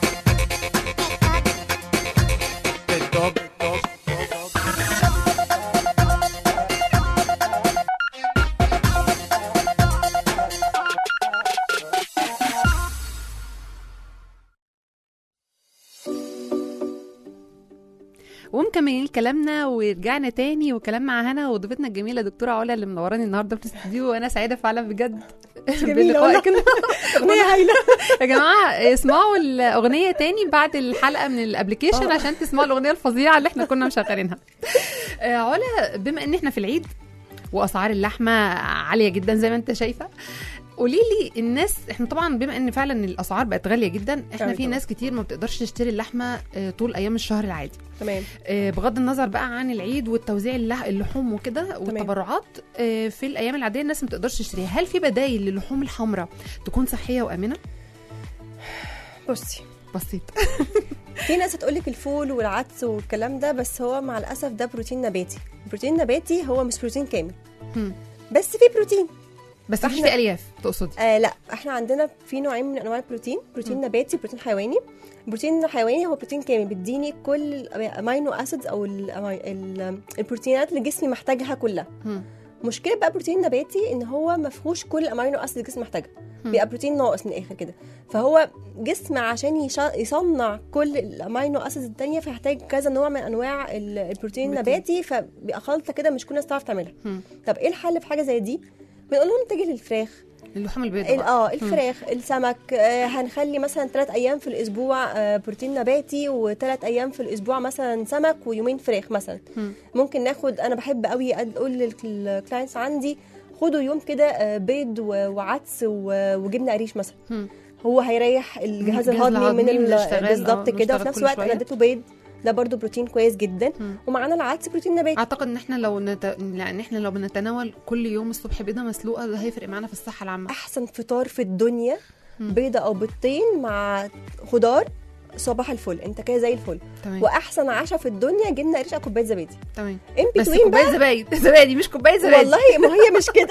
في التوب توب ومكملين كلامنا ورجعنا تاني وكلام مع هنا وضيفتنا الجميله دكتوره علا اللي منوراني النهارده في الاستديو وانا سعيده فعلا بجد جميلة والله. بلقائك أغنية هايلة يا جماعه اسمعوا الاغنيه تاني بعد الحلقه من الابلكيشن عشان تسمعوا الاغنيه الفظيعه اللي احنا كنا مشغلينها آه، علا بما ان احنا في العيد واسعار اللحمه عاليه جدا زي ما انت شايفه قولي لي الناس احنا طبعا بما ان فعلا الاسعار بقت غاليه جدا احنا أيوة في طبعاً. ناس كتير ما بتقدرش تشتري اللحمه آه، طول ايام الشهر العادي تمام آه، بغض النظر بقى عن العيد والتوزيع اللح- اللحوم وكده والتبرعات آه، في الايام العاديه الناس ما تقدرش تشتريها هل في بدايل للحوم الحمراء تكون صحيه وامنه بصي بسيط في ناس هتقولك الفول والعدس والكلام ده بس هو مع الاسف ده بروتين نباتي البروتين النباتي هو مش بروتين كامل هم. بس في بروتين بس مفيش فإحنا- في الياف تقصدي آه لا احنا عندنا في نوعين من انواع البروتين بروتين نباتي بروتين حيواني البروتين الحيواني هو بروتين كامل بيديني كل الامينو اسيدز او ال- ال- البروتينات اللي جسمي محتاجها كلها هم. مشكله بقى بروتين نباتي ان هو ما فيهوش كل الامينو اسيد الجسم محتاجها هم. بيبقى بروتين ناقص من الاخر كده فهو جسم عشان يش- يصنع كل الامينو اسيد التانية فيحتاج كذا نوع من انواع ال- البروتين النباتي فبيبقى خلطه كده مش كل الناس تعرف تعملها هم. طب ايه الحل في حاجه زي دي بنقول لهم اتجه للفراخ اللحوم البيضاء ال- بقى. اه الفراخ السمك آه هنخلي مثلا ثلاث ايام في الاسبوع آه بروتين نباتي وثلاث ايام في الاسبوع مثلا سمك ويومين فراخ مثلا هم. ممكن ناخد انا بحب قوي اقول للكلاينتس عندي خدوا يوم كده آه، بيض و- وعدس و- وجبنه قريش مثلا هم. هو هيريح الجهاز الجهاز الهضمي من الهضمي من ال- الاشتغال، آه، بالظبط من كده الاشتغال وفي نفس كل الوقت شوية. انا اديته بيض ده برضو بروتين كويس جدا مم. ومعانا العدس بروتين نباتي اعتقد ان احنا لو نت... لان احنا لو بنتناول كل يوم الصبح بيضه مسلوقه ده هيفرق معانا في الصحه العامه احسن فطار في الدنيا مم. بيضه او بيضتين مع خضار صباح الفل انت كده زي الفل تمام واحسن عشاء في الدنيا جبنا قريش كوبايه زبادي تمام ان بس بتوين كوبايه بقى زبادي زبادي مش كوبايه زبادي والله ما هي مش كده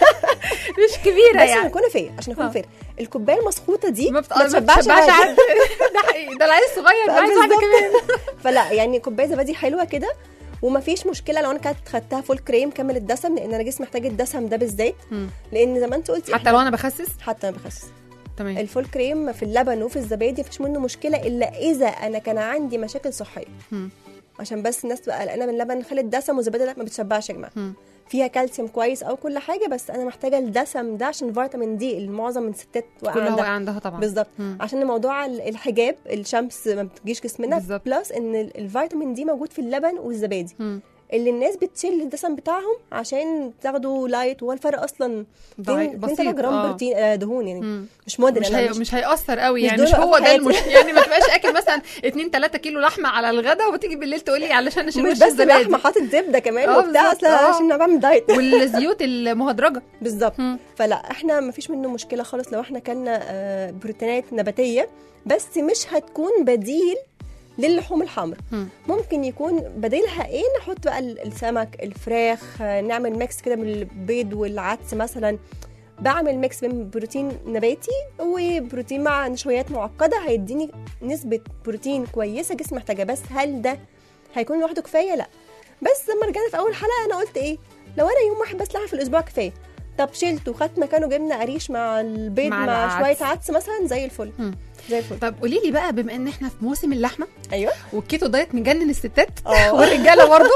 مش كبيره بس عشان يعني نكون فير عشان نكون آه. فير الكوبايه المسخوطه دي ما بت- ما ما تشبعش بتشبعش حد. حد ده حقيقي ده العيل الصغير بقى عايز واحده بالظبط. كمان فلا يعني كوبايه زبادي حلوه كده وما فيش مشكله لو انا كانت خدتها فول كريم كامل الدسم لان انا جسمي محتاج الدسم ده بالذات مم. لان زي ما انت قلتي حتى لو انا بخسس حتى انا بخسس تمام الفول كريم في اللبن وفي الزبادي مفيش منه مشكله الا اذا انا كان عندي مشاكل صحيه مم. عشان بس الناس تبقى قلقانه من اللبن خالي الدسم والزبادي لا ما بتشبعش يا جماعه مم. فيها كالسيوم كويس او كل حاجه بس انا محتاجه الدسم ده عشان فيتامين دي اللي معظم من الستات واقعه كلها عندها. واقع عندها طبعا بالظبط مم. عشان موضوع ال- الحجاب الشمس ما بتجيش جسمنا بالظبط. بلس ان ال- الفيتامين دي موجود في اللبن والزبادي مم. اللي الناس بتشيل الدسم بتاعهم عشان تاخدوا لايت وهو الفرق اصلا ضعيف- 2 بسيط، 3 جرام آه. بروتين آه دهون يعني مم. مش موديل مش انا هي... مش, مش هيأثر قوي مش يعني دول مش هو في ده حياتي. المش... يعني ما تبقاش اكل مثلا 2 3 كيلو لحمه على الغدا وتيجي بالليل تقولي علشان اشيل مش وش بس الزبادي لحمه حاطط زبده كمان آه، وبتاع بالظبط، اصلا آه. عشان انا بعمل دايت والزيوت المهدرجه بالظبط مم. فلا احنا ما فيش منه مشكله خالص لو احنا كلنا آه، بروتينات نباتيه بس مش هتكون بديل للحوم الحمراء مم. ممكن يكون بديلها ايه نحط بقى ال- السمك الفراخ آه، نعمل ميكس كده من البيض والعدس مثلا بعمل ميكس بين بروتين نباتي وبروتين مع نشويات معقده هيديني نسبه بروتين كويسه جسمي محتاجها بس هل ده هيكون لوحده كفايه لا بس لما رجعنا في اول حلقه انا قلت ايه لو انا يوم واحد بس لحم في الاسبوع كفايه طب شلته وخدت مكانه جبنه قريش مع البيض مع مع, العدس. شويه عدس مثلا زي الفل مم. زي الفل طب قولي لي بقى بما ان احنا في موسم اللحمه ايوه والكيتو دايت مجنن الستات اه. والرجاله برضه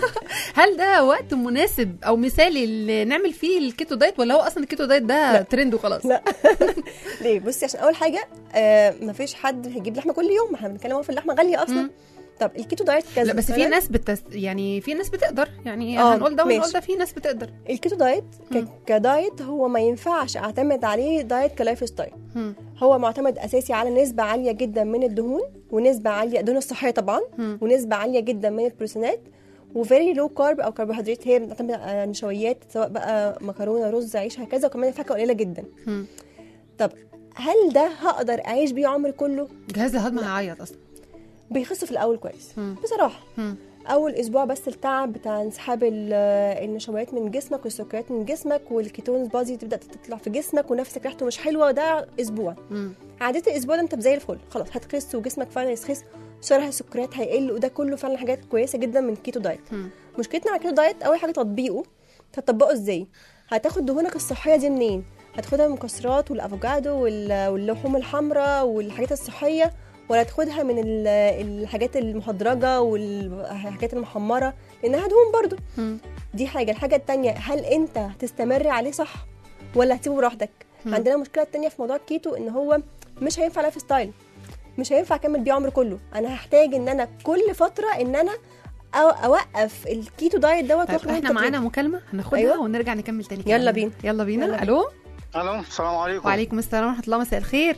هل ده وقت مناسب او مثالي اللي نعمل فيه الكيتو دايت ولا هو اصلا الكيتو دايت ده لا. ترند وخلاص لا ليه بصي عشان اول حاجه آه مفيش حد هيجيب لحمه كل يوم احنا بنتكلم أهو في اللحمه غاليه اصلا مم. طب الكيتو دايت كذا لا بس في مثلاً. ناس بتس... يعني في ناس بتقدر يعني اه، هنقول ده ونقول ماشي. ده في ناس بتقدر الكيتو دايت مم. ك... كدايت هو ما ينفعش اعتمد عليه دايت كلايف ستايل مم. هو معتمد اساسي على نسبه عاليه جدا من الدهون ونسبه عاليه الدهون الصحيه طبعا مم. ونسبه عاليه جدا من البروتينات وفيري لو كارب او كربوهيدرات هي بتعتمد على نشويات سواء بقى مكرونه رز عيش هكذا وكمان فاكهه قليله جدا مم. طب هل ده هقدر اعيش بيه عمري كله جهاز الهضم هيعيط اصلا بيخس في الاول كويس مم. بصراحه مم. اول اسبوع بس التعب بتاع انسحاب ال- النشويات من جسمك والسكريات من جسمك والكيتونز بادي تبدا تطلع في جسمك ونفسك ريحته مش حلوه ده اسبوع مم. عديت الاسبوع ده انت زي الفل خلاص هتخس وجسمك فعلا يخس شرح السكريات هيقل وده كله فعلا حاجات كويسه جدا من الكيتو دايت مم. مشكلتنا مع الكيتو دايت اول حاجه تطبيقه هتطبقه ازاي هتاخد دهونك الصحيه دي منين هتاخدها من المكسرات والافوكادو وال- واللحوم الحمراء والحاجات الصحيه ولا تاخدها من ال- الحاجات المهدرجه والحاجات المحمره لانها دهون برضو مم. دي حاجه الحاجه التانية هل انت هتستمر عليه صح ولا هتسيبه براحتك مم. عندنا مشكله تانية في موضوع الكيتو ان هو مش هينفع لايف ستايل مش هينفع اكمل بيه عمري كله انا هحتاج ان انا كل فتره ان انا أو- اوقف الكيتو دايت دوت طيب وآخد منه احنا تطبيق. معانا مكالمه هناخدها أيوة. ونرجع نكمل تاني يلا كلامنا. بينا. يلا بينا يلا بينا. الو الو السلام عليكم وعليكم السلام ورحمه الله مساء الخير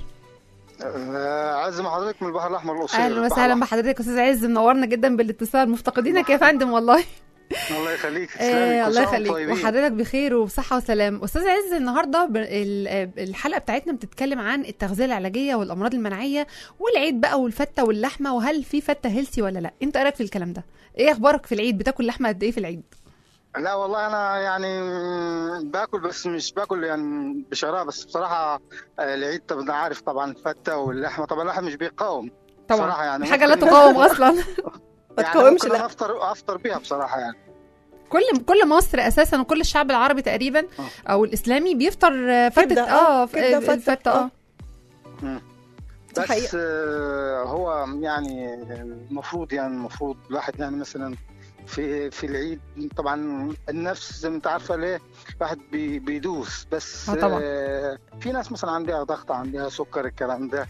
آه، عز مع حضرتك من البحر الاحمر القصير اهلا البحر وسهلا الأحمر. بحضرتك استاذ عز منورنا جدا بالاتصال مفتقدينك يا فندم والله الله يخليك تسلمي. آه كل الله سنة وأنتم يخليك طيبين. وحضرتك بخير وبصحه وسلام استاذ عز النهارده ب- ال- آه، الحلقه بتاعتنا بتتكلم عن التغذيه العلاجيه والامراض المناعيه والعيد بقى والفته واللحمه وهل في فته هيلسي ولا لا انت ايه رايك في الكلام ده ايه اخبارك في العيد بتاكل لحمه قد ايه في العيد لا والله انا يعني مم، باكل بس مش باكل يعني بشراء بس بصراحه آه، العيد طب انت عارف طبعا الفته واللحمه طبعا اللحم مش بيقاوم طبعا بصراحة يعني حاجه لا ممكن- تقاوم اصلا ما يعني تقاومش ممكن لا أنا افطر افطر بيها بصراحه يعني كل كل مصر اساسا وكل الشعب العربي تقريبا او الاسلامي بيفطر آه، فتة كبدة، اه آه، كبدة ف- فتة، الفتة اه مم. دي بس حقيقة. آه، هو يعني المفروض يعني المفروض الواحد يعني مثلا في في العيد طبعا النفس زي ما انت عارفه ليه الواحد بي بيدوس بس آه طبعا. آه، في ناس مثلا عندها ضغط عندها سكر الكلام ده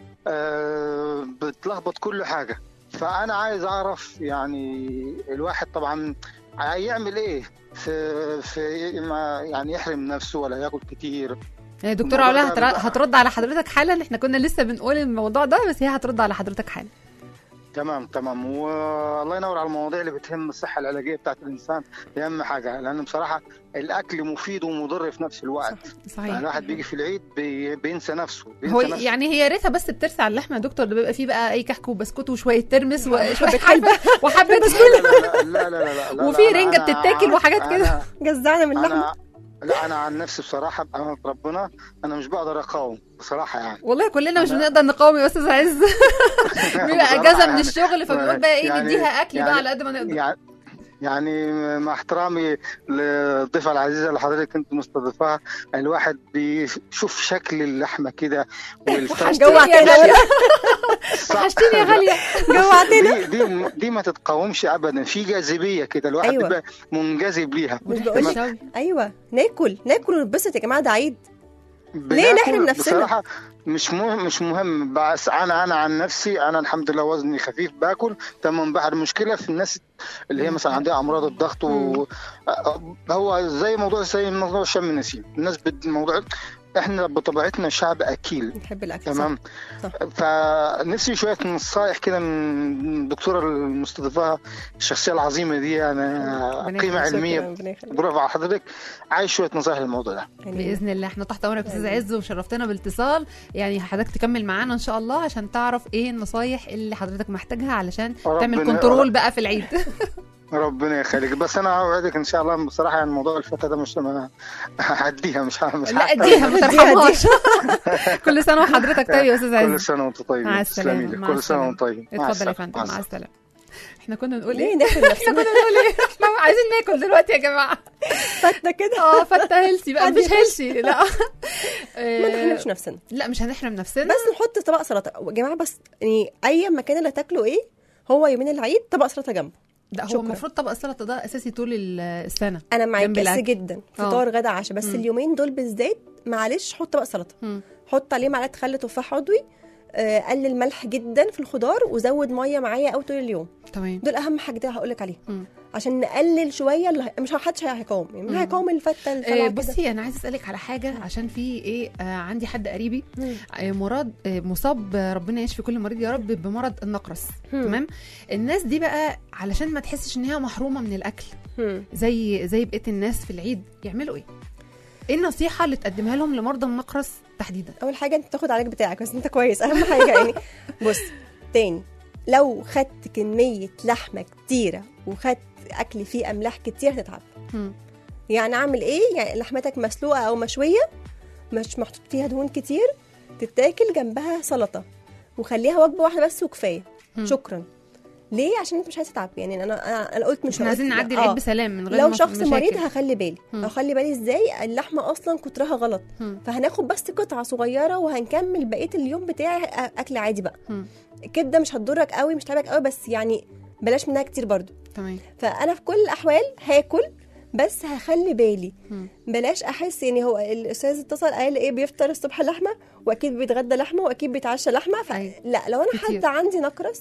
آه، بتلخبط كل حاجه فانا عايز اعرف يعني الواحد طبعا هيعمل ايه في في ما يعني يحرم نفسه ولا ياكل كتير يا دكتورة الموضوع علا ده هتر- بيبقى- هترد على حضرتك حالا احنا كنا لسه بنقول الموضوع ده بس هي هترد على حضرتك حالا تمام تمام والله ينور على المواضيع اللي بتهم الصحه العلاجيه بتاعت الانسان دي اهم حاجه لان بصراحه الاكل مفيد ومضر في نفس الوقت يعني صحيح الواحد بيجي في العيد بي... بينسى نفسه بينسى هو نفسه. يعني هي يا ريتها بس بترسى على اللحمه يا دكتور ده بيبقى فيه بقى اي كحك وبسكوت وشويه ترمس وشويه حلبة وحبه لا لا لا لا لا لا لا وفي لا، رنجة أنا- بتتاكل وحاجات كده. أنا- جزعنا من اللحمه انا لا انا عن نفسي بصراحه بامانه ربنا انا مش بقدر اقاوم بصراحه يعني والله كلنا مش أنا- بنقدر نقاوم يا استاذ عز بيبقى بصراحة اجازه من يعني- الشغل فبنقول بقى ايه يعني- نديها اكل بقى يعني- على قد ما نقدر يعني يعني مع احترامي للضيفة العزيزة اللي حضرتك انت مستضيفاها الواحد بيشوف شكل اللحمة كده والفرش جوعتنا صح. وحشتيني يا غاليه جوعتنا دي دي دي ما تتقاومش ابدا في جاذبيه كده الواحد أيوة. بيبقى منجذب ليها مش وريحة بقول الشوي. ايوه ناكل ناكل ونتبسط يا جماعه ده عيد بناكل نحرم نفسنا؟ بصراحه مش مهم مش مهم بس انا انا عن نفسي انا الحمد لله وزني خفيف باكل تمام بحر المشكله في الناس اللي هي مثلا عندها امراض الضغط و... هو زي موضوع زي موضوع شم النسيم الناس بالموضوع احنا بطبيعتنا شعب اكيل نحب الاكل تمام صح. فنفسي شويه نصايح كده من الدكتوره المستضيفه الشخصيه العظيمه دي انا ربنا قيمه يخليك. علميه شكراً، ربنا يخليك. برافو على حضرتك عايز شويه نصايح للموضوع ده يعني باذن الله احنا تحت امرك يا استاذ عز وشرفتنا بالاتصال يعني حضرتك تكمل معانا ان شاء الله عشان تعرف ايه النصايح اللي حضرتك محتاجها علشان ربنا- تعمل كنترول بقى في العيد ربنا يخليك بس انا اوعدك ان شاء الله بصراحه يعني موضوع الفتى ده مش ما هعديها مش ه- مش لا هحتاج. اديها ما اديها، ترحمهاش كل سنه وحضرتك طيب يا استاذ كل عز سنه وانت طيب مع تسلمي السلامه لي. مع كل سنه السلامة. وانت طيب مع اتفضل يا السلامة. فندم مع مع السلامة. السلامه احنا كنا نقول ليه ايه نحرم احنا نفسنا كنا نقول ايه احنا عايزين ناكل دلوقتي يا جماعه فاتنا كده اه فته هيلسي بقى حد مش يخش. هيلسي لا ما آه، نحرمش نفسنا لا مش هنحرم نفسنا بس نحط طبق سلطه يا جماعه بس يعني اي مكان اللي هتاكلوا ايه هو يومين العيد طبق سلطه جنبه لا هو شكراً. المفروض طبق السلطه ده اساسي طول ال- السنه انا معاك جنب بس الأكل. جدا آه. فطار غدا عشاء بس مم. اليومين دول بالذات معلش حط طبق سلطه مم. حط عليه معلقه خل تفاح عضوي آه، قلل ملح جدا في الخضار وزود ميه معايا قوي طول اليوم تمام دول اهم حاجه ده هقول لك عليها مم. عشان نقلل شويه اللي هي- مش حدش هيقاوم يعني مين مم. هيقاوم الفته آه الفلع كده بصي انا عايزه اسالك على حاجه عشان في ايه آه عندي حد قريبي مم. آه مراد آه مصاب آه، ربنا يشفي كل مريض يا رب بمرض النقرس مم. تمام الناس دي بقى علشان ما تحسش ان هي محرومه من الاكل مم. زي زي بقيه الناس في العيد يعملوا ايه ايه النصيحه اللي تقدمها لهم لمرضى النقرس تحديدا اول حاجه انت تاخد علاج بتاعك بس انت كويس اهم حاجه يعني بص تاني لو خدت كميه لحمه كتيره وخدت اكل فيه املاح كتير هتتعب مم. يعني اعمل ايه يعني لحمتك مسلوقه او مشويه مش محطوط فيها دهون كتير تتاكل جنبها سلطه وخليها وجبه واحده بس وكفايه مم. شكرا ليه عشان انت مش عايز تتعب يعني انا انا, أنا قلت مش احنا عايزين هقول- نعدي آه. العيد بسلام من غير لو مش- شخص مشاكل. مريض هخلي بالي مم. هخلي بالي ازاي اللحمه اصلا كترها غلط مم. فهناخد بس قطعه صغيره وهنكمل بقيه اليوم بتاعي أ- اكل عادي بقى مم. الكبده مش هتضرك قوي مش تعبك قوي بس يعني بلاش منها كتير برضو تمام فانا في كل الاحوال هاكل بس هخلي بالي مم. بلاش احس يعني هو الاستاذ اتصل قال ايه بيفطر الصبح لحمه واكيد بيتغدى لحمه واكيد بيتعشى لحمه أيوة. فلا لو انا كتير. حد عندي نقرس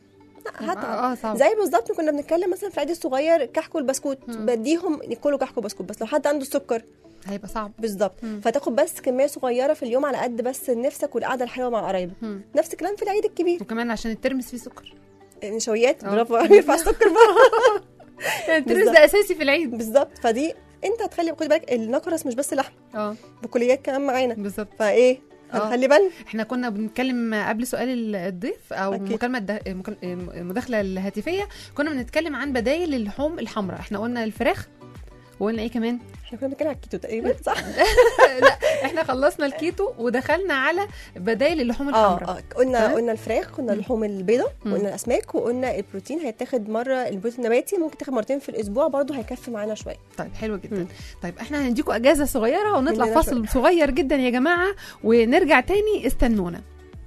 لا هتعب اه صعب زي بالظبط كنا بنتكلم مثلا في العيد الصغير كحك والبسكوت مم. بديهم ياكلوا كحك وبسكوت بس لو حد عنده السكر هيبقى صعب بالظبط مم. فتاخد بس كميه صغيره في اليوم على قد بس نفسك والقعده الحلوه مع قرايبك مم. نفس الكلام في العيد الكبير وكمان عشان الترمس فيه سكر نشويات آه. برافو يرفع السكر بقى يعني الترمس بالظبط. ده اساسي في العيد بالظبط فدي انت هتخلي خد بالك النقرس مش بس لحم اه بكليات كمان معانا بالظبط فايه آه. هنخلي بالنا احنا كنا بنتكلم قبل سؤال الضيف او أكيد. مكالمه ده مكال- المداخله الهاتفيه كنا بنتكلم عن بدائل اللحوم الحمراء احنا قلنا الفراخ وقلنا ايه كمان احنا كنا بنتكلم على الكيتو تقريبا صح لا احنا خلصنا الكيتو ودخلنا على بدائل اللحوم اه الحمراء اه قلنا تمام؟ قلنا الفراخ قلنا اللحوم البيضاء مم. وقلنا الاسماك وقلنا البروتين هيتاخد مره البروتين النباتي ممكن تاخد مرتين في الاسبوع برضه هيكفي معانا شويه طيب حلو جدا مم. طيب احنا هنديكوا اجازه صغيره ونطلع مننا فاصل صغير جدا يا جماعه ونرجع تاني استنونا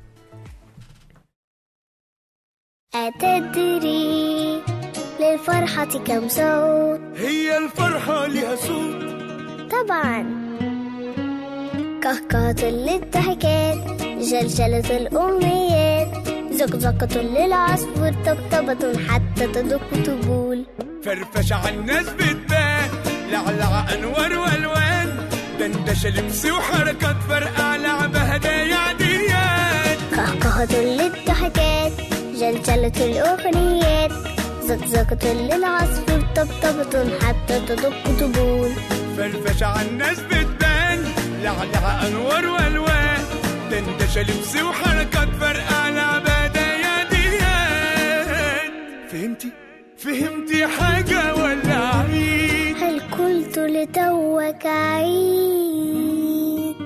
أتدري للفرحة كم صوت هي الفرحة لها صوت طبعا كهكهة للضحكات جلجلة الأمنيات زقزقة للعصفور طبطبة حتى تدق طبول فرفشة عالناس بتبان لعلع أنوار وألوان دندشة لبس وحركات فرقع لعبة هدايا عاديات كهكهة للضحكات جلجلة الأغنيات زقزقة للعصفور طبطبة حتى تدق طبول فرفش على الناس بتبان لعلع انوار والوان دندشه لبس وحركات فرقع لعبه يديان فهمتي فهمتي حاجه ولا عيد هل قلت لتوك عيد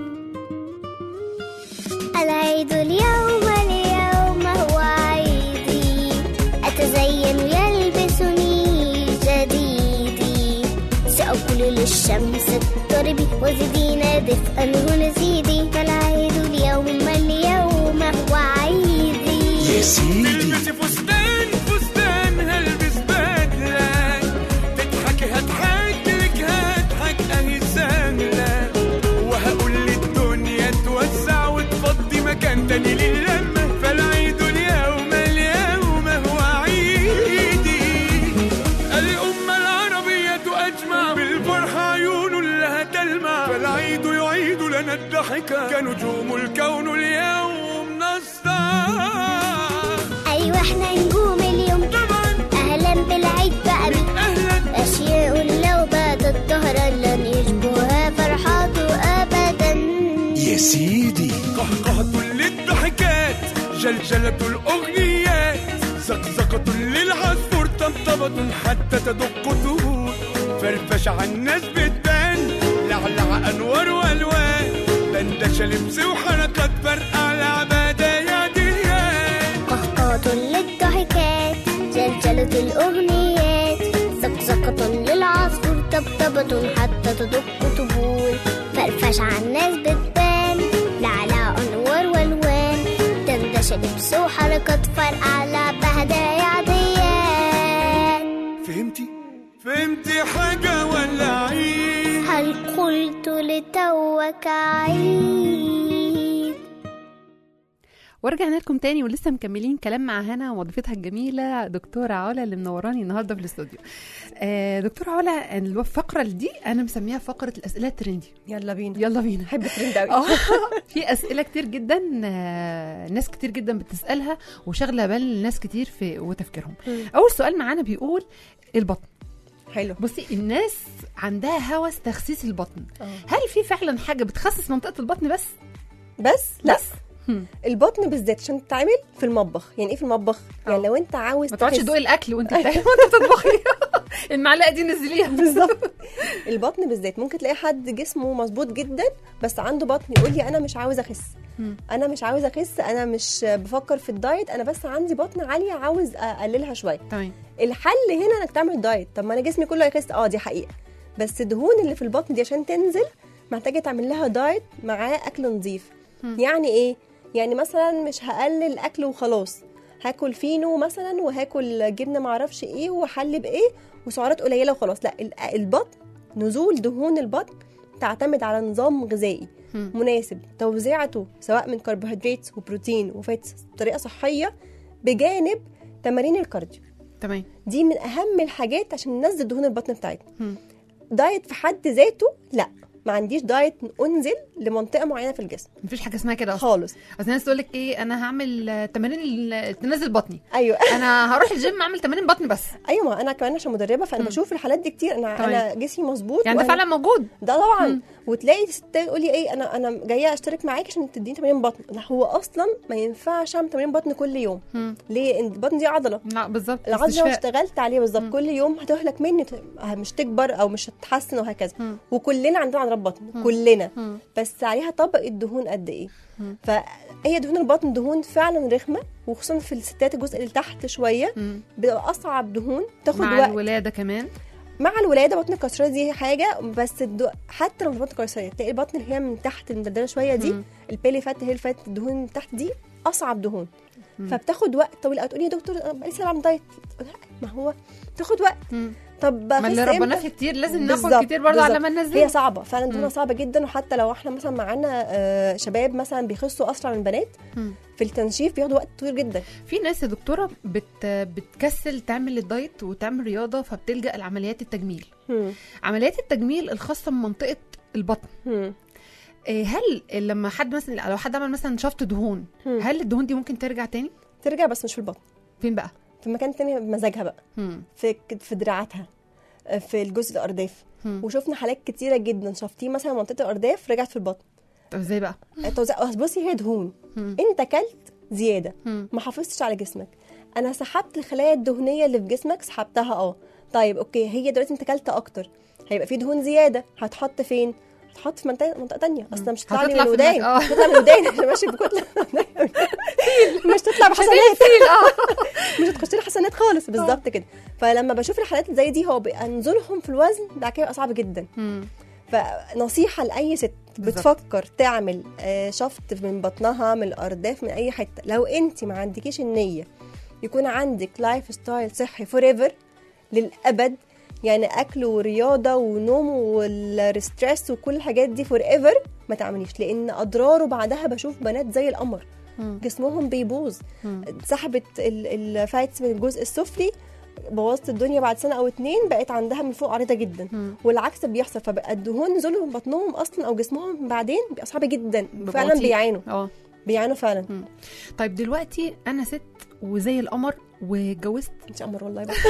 العيد اليوم اليوم هو عيدي أتزين يلبسني جديدي سأقول للشمس اضطربي وزدينا دفئا هنا زيدي فالعيد اليوم اليوم هو عيدي يا سيدي تلبسي فستان فستان هلبس بدلة تضحكي هضحك لك هضحك اهي سهلة وهقول للدنيا توسع وتفضي مكان تاني للمة فالعيد اليوم اليوم هو عيدي الأمة العربية أجمع بالفرحة عيون لها تلمع فالعيد يعيد لنا الضحكة كنجوم الكون اليوم نسطع أيوة احنا نجوم اليوم أهلا بالعيد بقى بي أهلا أشياء لو باتت ظهرا لن يشبهها فرحاته أبدا يا سيدي قهقهة للضحكات جلجلة الأغنيات زقزقة للعصفور طبطبة حتى تدق طهور فرفش على الناس بتبان لعلع أنوار وألوان دندشة لبس وحركات فرقع لعبة يديان قهقهة للضحكات جلجلة الأغنيات زقزقة للعصفور طبطبة حتى تدق طبول فرفش على الناس بتبان لعلى أنوار والوان دندشة لبس وحركات فرقع لعبة هدايا عاديان فهمتي؟ فهمتي حاجة ولا عيد؟ هل قلت لتوك عيد ورجعنا لكم تاني ولسه مكملين كلام مع هنا وضيفتها الجميله دكتوره علا اللي منوراني النهارده في الاستوديو. آه دكتوره علا الفقره دي انا مسميها فقره الاسئله الترندي. يلا بينا يلا بينا. بحب الترند قوي اه في اسئله كتير جدا آه، ناس كتير جدا بتسالها وشغله بال ناس كتير في وتفكيرهم اول سؤال معانا بيقول البطن حلو بصي الناس عندها هوس تخسيس البطن آه. هل في فعلا حاجه بتخسس منطقه البطن بس بس لا بس هم. البطن بالذات عشان تتعمل في المطبخ يعني ايه في المطبخ يعني لو انت عاوز ما تقعدش تخس- تدوقي الاكل وانت بتاكلي وانت بتطبخي المعلقه دي نزليها بالظبط البطن بالذات ممكن تلاقي حد جسمه مظبوط جدا بس عنده بطن يقول لي انا مش عاوز اخس مم. انا مش عاوز اخس انا مش بفكر في الدايت انا بس عندي بطن عاليه عاوز اقللها شويه تمام الحل هنا انك تعمل دايت طب ما انا جسمي كله هيخس اه دي حقيقه بس الدهون اللي في البطن دي عشان تنزل محتاجه تعمل لها دايت معاه اكل نظيف يعني ايه يعني مثلا مش هقلل اكل وخلاص هاكل فينو مثلا وهاكل جبنه معرفش ايه وحل بايه وسعرات قليله وخلاص لا ال- البطن نزول دهون البطن تعتمد على نظام غذائي مم. مناسب توزيعته سواء من كربوهيدرات وبروتين وفاتس بطريقه صحيه بجانب تمارين الكارديو تمام دي من اهم الحاجات عشان ننزل دهون البطن بتاعتنا مم. دايت في حد ذاته لا ما عنديش دايت انزل لمنطقه معينه في الجسم مفيش حاجه اسمها كده اصلا خالص اصل الناس تقول لك ايه انا هعمل آه، تمارين ال- تنزل بطني ايوه انا هروح الجيم اعمل تمارين بطن بس ايوه ما انا كمان عشان مدربه فانا بشوف الحالات دي كتير انا تمام. انا جسمي مظبوط يعني ده وأنا- فعلا موجود ده طبعا مم. وتلاقي ستات تقول لي ايه انا انا جايه اشترك معاكي عشان تديني تمارين بطن لا هو اصلا ما ينفعش اعمل تمارين بطن كل يوم مم. ليه إن البطن دي عضله لا بالظبط العضله لو استشفاء. اشتغلت عليها بالظبط كل يوم هتهلك مني ت- مش تكبر او مش هتتحسن وهكذا مم. وكلنا عندنا عضلات بطن كلنا مم. بس عليها طبقه دهون قد ايه مم. فهي دهون البطن دهون فعلا رخمه وخصوصا في الستات الجزء اللي تحت شويه مم. بتبقى اصعب دهون تاخد مع وقت الولاده كمان مع الولاده بطن الكسريه دي حاجه بس الدو... حتى لو مش بطن كسريه تلاقي البطن اللي هي من تحت المدلدله شويه دي مم. البيلي فات هي الفات الدهون من تحت دي اصعب دهون مم. فبتاخد وقت طويل قوي تقولي يا دكتور انا بقالي سنه بعمل دايت لا، ما هو تاخد وقت مم. طب ما اللي أخس ربنا إمتى؟ فيه كتير لازم بالظبط، ناخد كتير برضه على بالظبط. ما ننزل هي صعبه فعلا مم. دهونها صعبه جدا وحتى لو احنا مثلا معانا آه، شباب مثلا بيخسوا اسرع من البنات مم. في التنشيف بياخدوا وقت طويل جدا في ناس يا دكتوره بت بتكسل تعمل الدايت وتعمل رياضه فبتلجا لعمليات التجميل مم. عمليات التجميل الخاصه بمنطقه البطن مم. إيه، هل لما حد مثلا لو حد عمل مثلا شفط دهون مم. هل الدهون دي ممكن ترجع تاني ترجع بس مش في البطن فين بقى في مكان تاني بمزاجها بقى مم. في في دراعاتها آه، في الجزء الارداف مم. وشفنا حالات كتيره جدا شفتيه مثلا منطقه الارداف رجعت في البطن طب ازاي بقى توزيع أصل بصي هي دهون مم. انت اكلت زياده مم. ما حافظتش على جسمك انا سحبت الخلايا الدهنيه اللي في جسمك سحبتها اه طيب اوكي هي دلوقتي انت اكلت اكتر هيبقى في دهون زياده هتحط فين هتحط في منطقه منطقه تانية اصلا مش هتطلع لي من هتطلع في الودان المك- آه. مش هتطلع من الودان عشان ماشي بكتله مش تطلع بحسنات فيل اه مش هتخش لي حسنات خالص بالظبط كده فلما بشوف الحالات اللي زي دي هو بيبقى نزولهم في الوزن بعد كده بيبقى صعب جدا مم. فنصيحة لأي ست بالظبط. بتفكر تعمل آه، شفط من بطنها من الأرداف من أي حتة لو أنت ما عندكيش النية يكون عندك لايف ستايل صحي فور ايفر للأبد يعني أكل ورياضة ونوم والستريس وكل الحاجات دي فور ايفر ما تعمليش لأن أضراره بعدها بشوف بنات زي القمر مم. جسمهم بيبوظ مم. سحبت ال- الفاتس من الجزء السفلي بوظت الدنيا بعد سنه او اتنين بقت عندها من فوق عريضه جدا مم. والعكس بيحصل فبقى الدهون نزولهم من بطنهم اصلا او جسمهم بعدين بيبقى صعب جدا بيبقى فعلا بطيء. بيعانوا اه بيعانوا فعلا طيب دلوقتي انا ست وزي القمر واتجوزت انت قمر والله بقى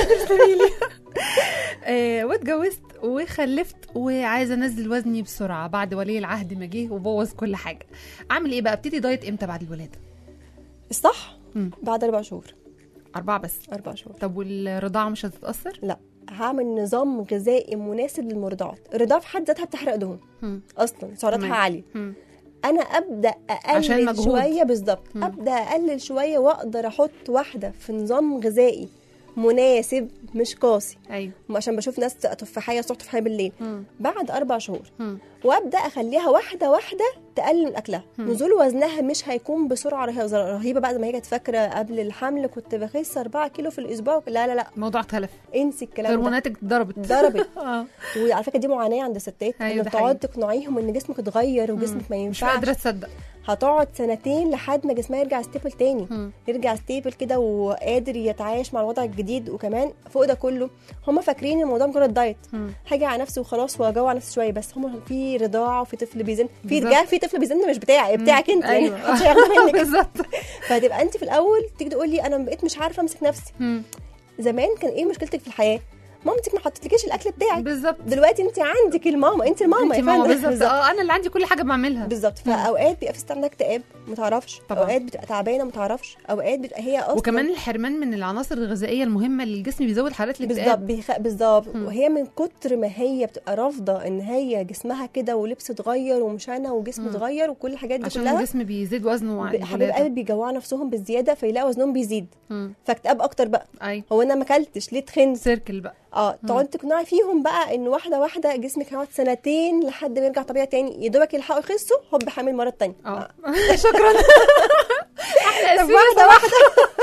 آه واتجوزت وخلفت وعايزه انزل وزني بسرعه بعد ولي العهد ما جه وبوظ كل حاجه اعمل ايه بقى ابتدي دايت امتى بعد الولاده الصح مم. بعد اربع شهور اربعه بس اربع شهور طب والرضاعه مش هتتاثر لا هعمل نظام غذائي مناسب للمرضعات الرضاعه في حد ذاتها بتحرق دهون مم. اصلا سعراتها تمام. عاليه مم. انا ابدا عشان اقلل مجهود. شويه بالظبط مم. ابدا اقلل شويه واقدر احط واحده في نظام غذائي مناسب مش قاسي ايوه عشان بشوف ناس تفاحيه صبح تفاحيه بالليل مم. بعد اربع شهور مم. وابدا اخليها واحده واحده تقلل من اكلها نزول وزنها مش هيكون بسرعه رهيبة- رهيبه بعد ما هي كانت فاكره قبل الحمل كنت بخس 4 كيلو في الاسبوع لا لا لا الموضوع اختلف انسي الكلام ده هرموناتك ضربت ضربت اه وعلى فكره دي معاناه عند الستات أيوة، ان ده تقعد حقيقي. تقنعيهم ان جسمك اتغير وجسمك ما مش ينفعش قادره تصدق هتقعد سنتين لحد ما جسمها يرجع ستيبل تاني مم. يرجع ستيبل كده وقادر يتعايش مع الوضع الجديد وكمان فوق ده كله هم فاكرين الموضوع مجرد دايت مم. حاجه على نفسي وخلاص واجوع نفسي شويه بس هم في رضاعه وفي طفل بيزن في بالظبط. رجال في طفل بيزن مش بتاعي بتاعك انت يعني ايوه محدش هياخده منك بالظبط فهتبقى انت في الاول تيجي تقولي انا بقيت مش عارفه امسك نفسي مم. زمان كان ايه مشكلتك في الحياه مامتك ما حطتلكيش الاكل بتاعك بالظبط دلوقتي انت عندك الماما انت الماما انت يا ماما فندم. بالظبط اه انا اللي عندي كل حاجه بعملها بالظبط فاوقات بيبقى في ست عندها اكتئاب ما تعرفش طبعا. اوقات بتبقى تعبانه ما تعرفش اوقات بتبقى هي اصلا وكمان الحرمان من العناصر الغذائيه المهمه اللي الجسم بيزود حالات بالظبط الاكتئاب بيخ... بالظبط وهي من كتر ما هي بتبقى رافضه ان هي جسمها كده ولبس اتغير ومشانه وجسم اتغير وكل الحاجات دي عشان كلها الجسم بيزيد وزنه عن ب- حبايب الولادة. قلبي بيجوعوا نفسهم بالزياده فيلاقوا وزنهم بيزيد مم. فاكتئاب اكتر بقى ايوه هو انا ما اكلتش ليه تخنت سيركل بقى اه تقعد تقنعي فيهم بقى ان واحده واحده جسمك هيقعد سنتين لحد ما يرجع طبيعي تاني يا دوبك يلحقوا يخسوا هوب حامل مره تانية اه شكرا احلى طب اسئله واحده واحده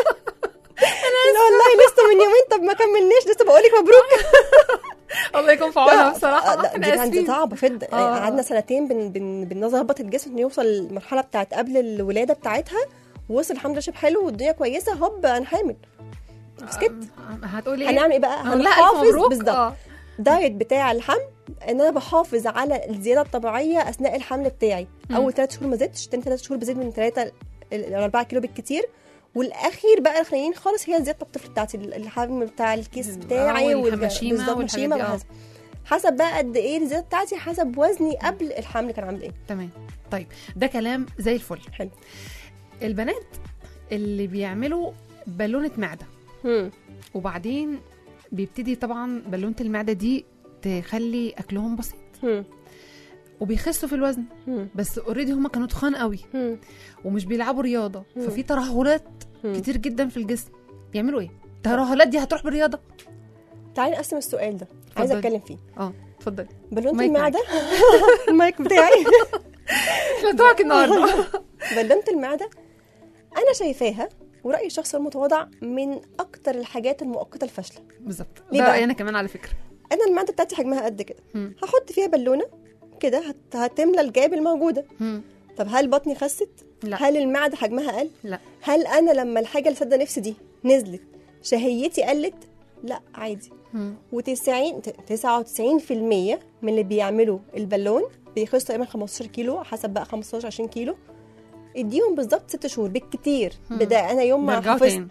لا والله لسه من يومين طب ما كملناش لسه بقول لك مبروك الله يكون في عونها بصراحه لا دي احنا كانت اسفين صعبه جدا يعني آه. قعدنا سنتين بن بن بنظبط الجسم انه يوصل للمرحله بتاعت قبل الولاده بتاعتها ووصل الحمد لله شبه حلو والدنيا كويسه هوب انا حامل سكت هتقولي ايه هنعمل ايه بقى؟ هنقول لها الف مبروك بالظبط آه. دايت بتاع الحمل ان انا بحافظ على الزياده الطبيعيه اثناء الحمل بتاعي اول ثلاث شهور ما زدتش تاني ثلاث شهور بزيد من 3 ل 4 كيلو بالكتير والاخير بقى الاخرانيين خالص هي زياده الطفل بتاعتي الحمل بتاع الكيس بتاعي وال- والحماشيمة بالظبط، والحاجات مشيمة دي، آه. وهكذا. حسب بقى قد ايه الزياده بتاعتي حسب وزني قبل الحمل كان عامل ايه تمام طيب ده كلام زي الفل حلو البنات اللي بيعملوا بالونه معده هم. وبعدين بيبتدي طبعا بالونه المعده دي تخلي اكلهم بسيط هم. وبيخسوا في الوزن هم. بس اوريدي هم كانوا تخان قوي هم. ومش بيلعبوا رياضه مم. ففي ترهلات مم. كتير جدا في الجسم يعملوا ايه الترهلات دي هتروح بالرياضه تعالي نقسم السؤال ده عايزه اتفضلي. اتكلم فيه اه اتفضلي بالونه مايك المعده المايك بتاعي احنا بتوعك النهارده بالونه المعده انا شايفاها ورأيي الشخصي المتواضع من أكتر الحاجات المؤقتة الفاشلة بالظبط ليه ده بقى؟ رأيي انا كمان على فكره أنا المعدة بتاعتي حجمها قد كده مم. هحط فيها بالونة كده هت... هتملى الجاب الموجودة مم. طب هل بطني خست؟ لا. هل المعدة حجمها قل؟ لا هل أنا لما الحاجة اللي سادة نفسي دي نزلت شهيتي قلت؟ لا عادي مم. و90 99% من اللي بيعملوا البالون بيخسوا تقريبا 15 كيلو حسب بقى 15 20 كيلو اديهم بالظبط ست شهور بالكتير مم. بدا انا يوم ما بيرجعوا حفظت تاني.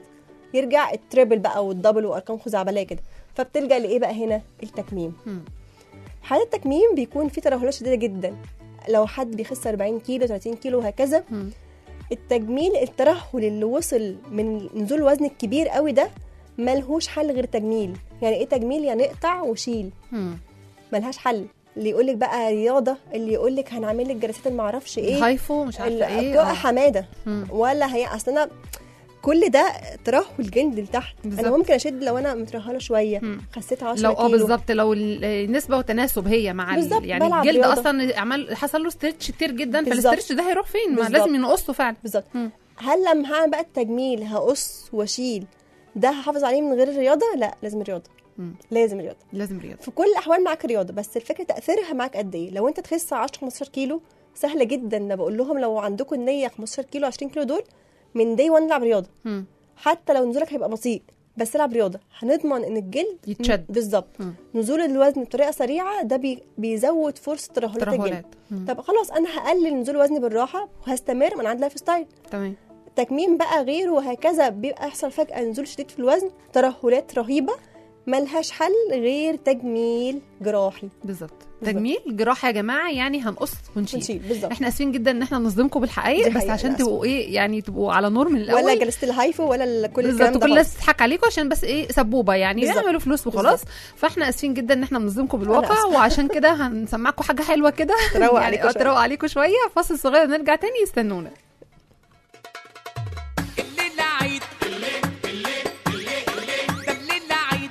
يرجع التريبل بقى والدبل وارقام خزعبليه كده فبتلجا لايه بقى هنا التكميم مم. حالة التكميم بيكون في ترهلات شديده جدا لو حد بيخس 40 كيلو 30 كيلو وهكذا مم. التجميل الترهل اللي وصل من نزول الوزن الكبير قوي ده ملهوش حل غير تجميل يعني ايه تجميل يعني اقطع وشيل مم. ملهاش حل اللي يقولك بقى رياضه اللي يقولك هنعمل لك جلسات المعرفش ايه هايفو مش عارفه ال- ايه بتبقى آه. حماده مم. ولا هي اصل انا كل ده ترهل جلد لتحت بالظبط. انا ممكن اشد لو انا مترهله شويه مم. خسيت 10 لو اه كيلو بالظبط لو ال- النسبه وتناسب هي مع ال- بالظبط، يعني بلعب الجلد رياضة. اصلا عمل حصل له ستريتش كتير جدا بالظبط. فالاسترتش ده هيروح فين ما بالظبط. لازم ينقصه فعلا بالظبط مم. هل لما هعمل بقى التجميل هقص واشيل ده هحافظ عليه من غير الرياضه لا لازم الرياضه مم. لازم الرياضه لازم رياضه في كل الاحوال معاك رياضه بس الفكره تاثيرها معاك قد ايه لو انت تخس 10 15 كيلو سهله جدا انا بقول لهم لو عندكم النيه 15 كيلو 20 كيلو دول من دي 1 العب رياضه مم. حتى لو نزولك هيبقى بطيء بس العب رياضه هنضمن ان الجلد يتشد. بالظبط مم. نزول الوزن بطريقه سريعه ده بي بيزود فرصه ترهلات الجلد ترهلات مم. طب خلاص انا هقلل نزول وزني بالراحه وهستمر ما انا عندي لايف ستايل تمام تكميم بقى غيره وهكذا بيبقى يحصل فجأة نزول شديد في الوزن ترهلات رهيبة ملهاش حل غير تجميل جراحي بالظبط تجميل جراحه يا جماعه يعني هنقص ونشيل ونشيل بالظبط احنا اسفين جدا ان احنا نصدمكم بالحقائق دي بس حقيقة عشان للأسف. تبقوا ايه يعني تبقوا على نور من الاول ولا جلسة الهايفو ولا ال- كل الكلام بالظبط ده كل الناس خالص. تضحك عليكم عشان بس ايه سبوبه يعني بالظبط. يعملوا فلوس وخلاص فاحنا اسفين جدا ان احنا بنصدمكم بالواقع أسفة. وعشان كده هنسمعكم حاجه حلوه كده تروق يعني عليكم آه، شوية. تروق عليكم شويه فاصل صغير نرجع تاني يستنونا الليلة عيد ده الليلة عيد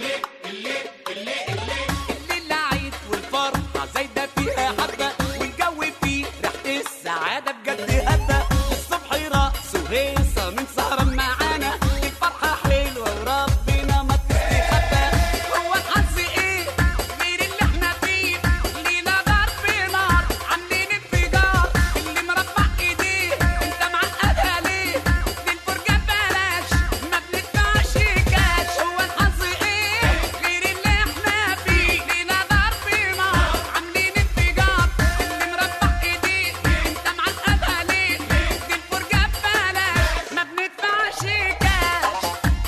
الليلة عيد والفرحة زايدة فيها حبة والجو فيه ريحة السعادة بجد هبة الصبح رقص وهيصة من سهرة معانا الفرحة حلوة وربنا ما تستخبى هو الحظ ايه غير اللي احنا فيه لينا ضرب نار عاملين انفجار اللي مربع ايديه انت معقدها ليه دي الفرجة ببلاش ما بندفعش كاش هو الحظ ايه غير اللي احنا فيه لينا ضرب نار عاملين انفجار اللي مربع ايديه انت معقدها ليه دي الفرجة ببلاش ما بندفعش كاش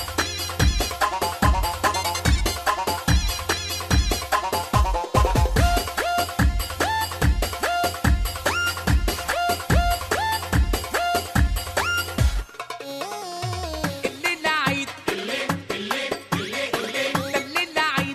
الليلة عيد ده الليلة عيد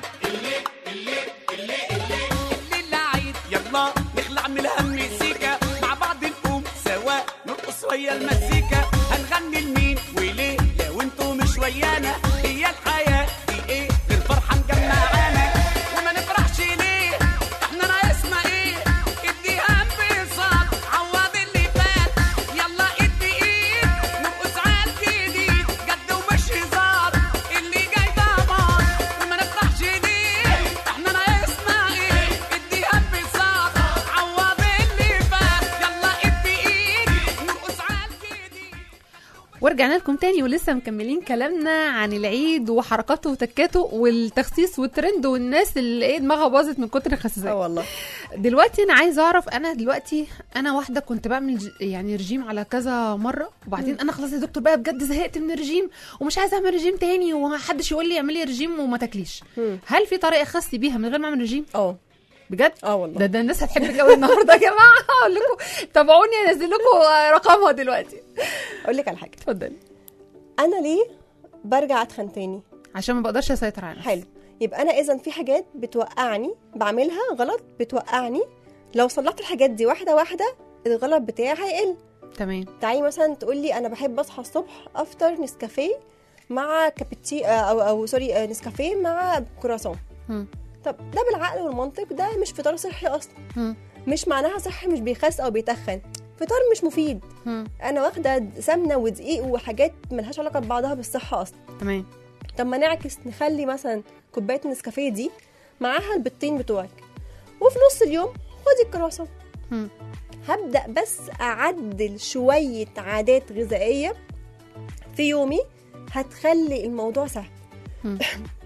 الليلة عيد يلا نخلع من الهم سيكا مع بعض نقوم سوا نرقص ويا المزيكا هنغني لمين وليه لو انتوا مش ويانا هي الحياة دي ايه غير فرحة مجمعانا وما نفرحش ليه احنا ناقصنا ايه اديها انبساط عوض اللي فات يلا ادي ايد نرقص على الجديد جد ومش هزار اللي جاي ضمان وما نفرحش ليه احنا ناقصنا ايه اديها انبساط عوض اللي فات يلا ادي ايد نرقص على الجديد ورجعنا لكم تاني ولسه مكملين كلامنا عن العيد وحركاته وتكاته والتخسيس والترند والناس اللي ايه دماغها باظت من كتر الخساسات اه والله دلوقتي انا عايزه اعرف انا دلوقتي انا واحده كنت بعمل ج- يعني رجيم على كذا مره وبعدين انا خلاص يا دكتور بقى بجد زهقت من الرجيم ومش عايزه اعمل رجيم تاني ومحدش يقول لي اعملي رجيم وما تاكليش مم. هل في طريقه اخسي بيها من غير ما اعمل رجيم اه بجد اه والله ده ده الناس هتحبك قوي النهارده يا جماعه اقول لكم تابعوني انزل لكم رقمها دلوقتي اقول لك على حاجه اتفضلي انا ليه برجع اتخن تاني عشان ما بقدرش اسيطر على نفسي حلو يبقى انا اذا في حاجات بتوقعني بعملها غلط بتوقعني لو صلحت الحاجات دي واحده واحده الغلط بتاعي هيقل تمام تعالي مثلا تقول لي انا بحب اصحى الصبح افطر نسكافيه مع كابتشي او او سوري آه، نسكافيه مع كرواسون مم. طب ده بالعقل والمنطق ده مش فطار صحي اصلا مم. مش معناها صحي مش بيخس او بيتخن فطار مش مفيد مم. انا واخده سمنه ودقيق وحاجات ملهاش علاقه ببعضها بالصحه اصلا تمام طب ما نعكس نخلي مثلا كوبايه النسكافيه دي معاها البيضتين بتوعك وفي نص اليوم خدي الكرواسون مم. هبدا بس اعدل شويه عادات غذائيه في يومي هتخلي الموضوع سهل مم.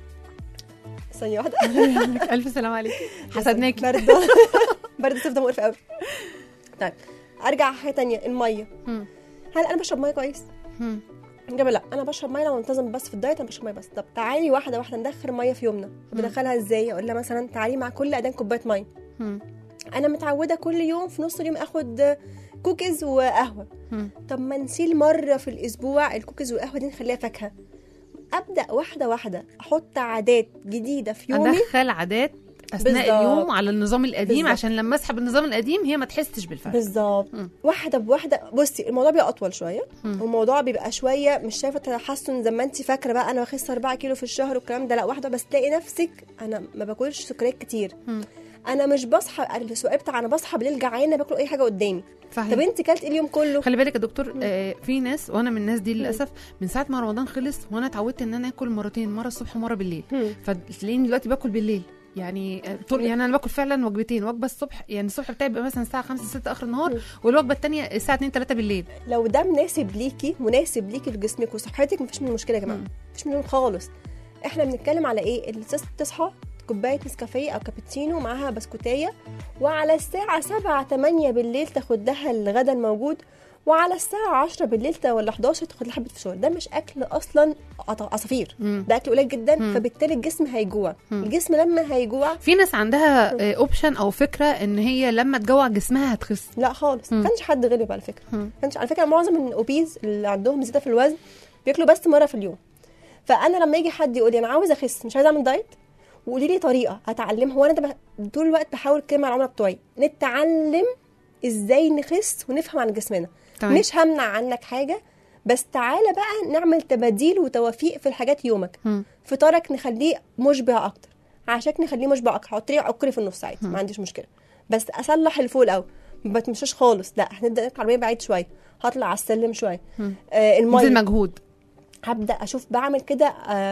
ثانيه واحده الف سلام عليك حسدناكي برد برد الصيف ده مقرف قوي طيب ارجع حاجه تانية الميه مم. هل انا بشرب ميه كويس مم. جاب لا انا بشرب ميه لو منتظم بس في الدايت انا بشرب ميه بس طب تعالي واحده واحده ندخل ميه في يومنا بدخلها ازاي اقول لها مثلا تعالي مع كل اذان كوبايه ميه مم. انا متعوده كل يوم في نص اليوم اخد كوكيز وقهوه مم. طب ما نسيل مره في الاسبوع الكوكيز والقهوه دي نخليها فاكهه ابدا واحده واحده احط عادات جديده في يومي ادخل عادات اثناء بالظبط. اليوم على النظام القديم بالظبط. عشان لما اسحب النظام القديم هي ما تحسش بالفرق بالظبط مم. واحده بواحده بصي الموضوع بيبقى اطول شويه مم. والموضوع بيبقى شويه مش شايفه تحسن زي ما انت فاكره بقى انا بخس 4 كيلو في الشهر والكلام ده لا واحده بس تلاقي نفسك انا ما باكلش سكريات كتير مم. انا مش بصحى السؤال بتاع انا بصحى بالليل جعانه باكل اي حاجه قدامي صحيح طب انت كلت إيه اليوم كله خلي بالك يا دكتور آه في ناس وانا من الناس دي للاسف من ساعه ما رمضان خلص وانا اتعودت ان انا اكل مرتين مره الصبح ومره بالليل مم. فتلاقيني دلوقتي باكل بالليل يعني آه، طول يعني انا باكل فعلا وجبتين وجبه الصبح يعني الصبح بتاعي بيبقى مثلا الساعه 5 6 اخر النهار مم. والوجبه الثانيه الساعه 2 3 بالليل لو ده مناسب ليكي مناسب ليكي لجسمك وصحتك مفيش منه مشكله يا جماعه مم. مفيش منه خالص احنا بنتكلم على ايه اللي تص- تصحى كوبايه نسكافيه او كابتشينو معاها بسكوتيه وعلى الساعه 7 8 بالليل تاخد لها الغدا الموجود وعلى الساعه 10 بالليل ت- ولا 11 تاخد لها حبه فشار ده مش اكل اصلا عط- عصافير مم. ده اكل قليل جدا مم. فبالتالي الجسم هيجوع مم. الجسم لما هيجوع في ناس عندها اوبشن او فكره ان هي لما تجوع جسمها هتخس لا خالص مم. ما كانش حد غلب على فكره مم. ما كانش على فكره معظم الاوبيز اللي عندهم زياده في الوزن بياكلوا بس مره في اليوم فانا لما يجي حد يقول لي انا عاوز اخس مش عايز اعمل دايت وقولي لي طريقه اتعلمها وانا ده ب- طول الوقت بحاول كده مع العملاء بتوعي نتعلم ازاي نخس ونفهم عن جسمنا تمام. مش همنع عنك حاجه بس تعالى بقى نعمل تباديل وتوافيق في الحاجات يومك مم. فطارك نخليه مشبع اكتر عشاك نخليه مشبع اكتر حط لي عكري في النص عادي ما عنديش مشكله بس اصلح الفول الاول ما بتمشيش خالص لا هنبدا نركب العربيه بعيد شويه هطلع على السلم شويه مم. آه بذل الميه مجهود هبدا اشوف بعمل كده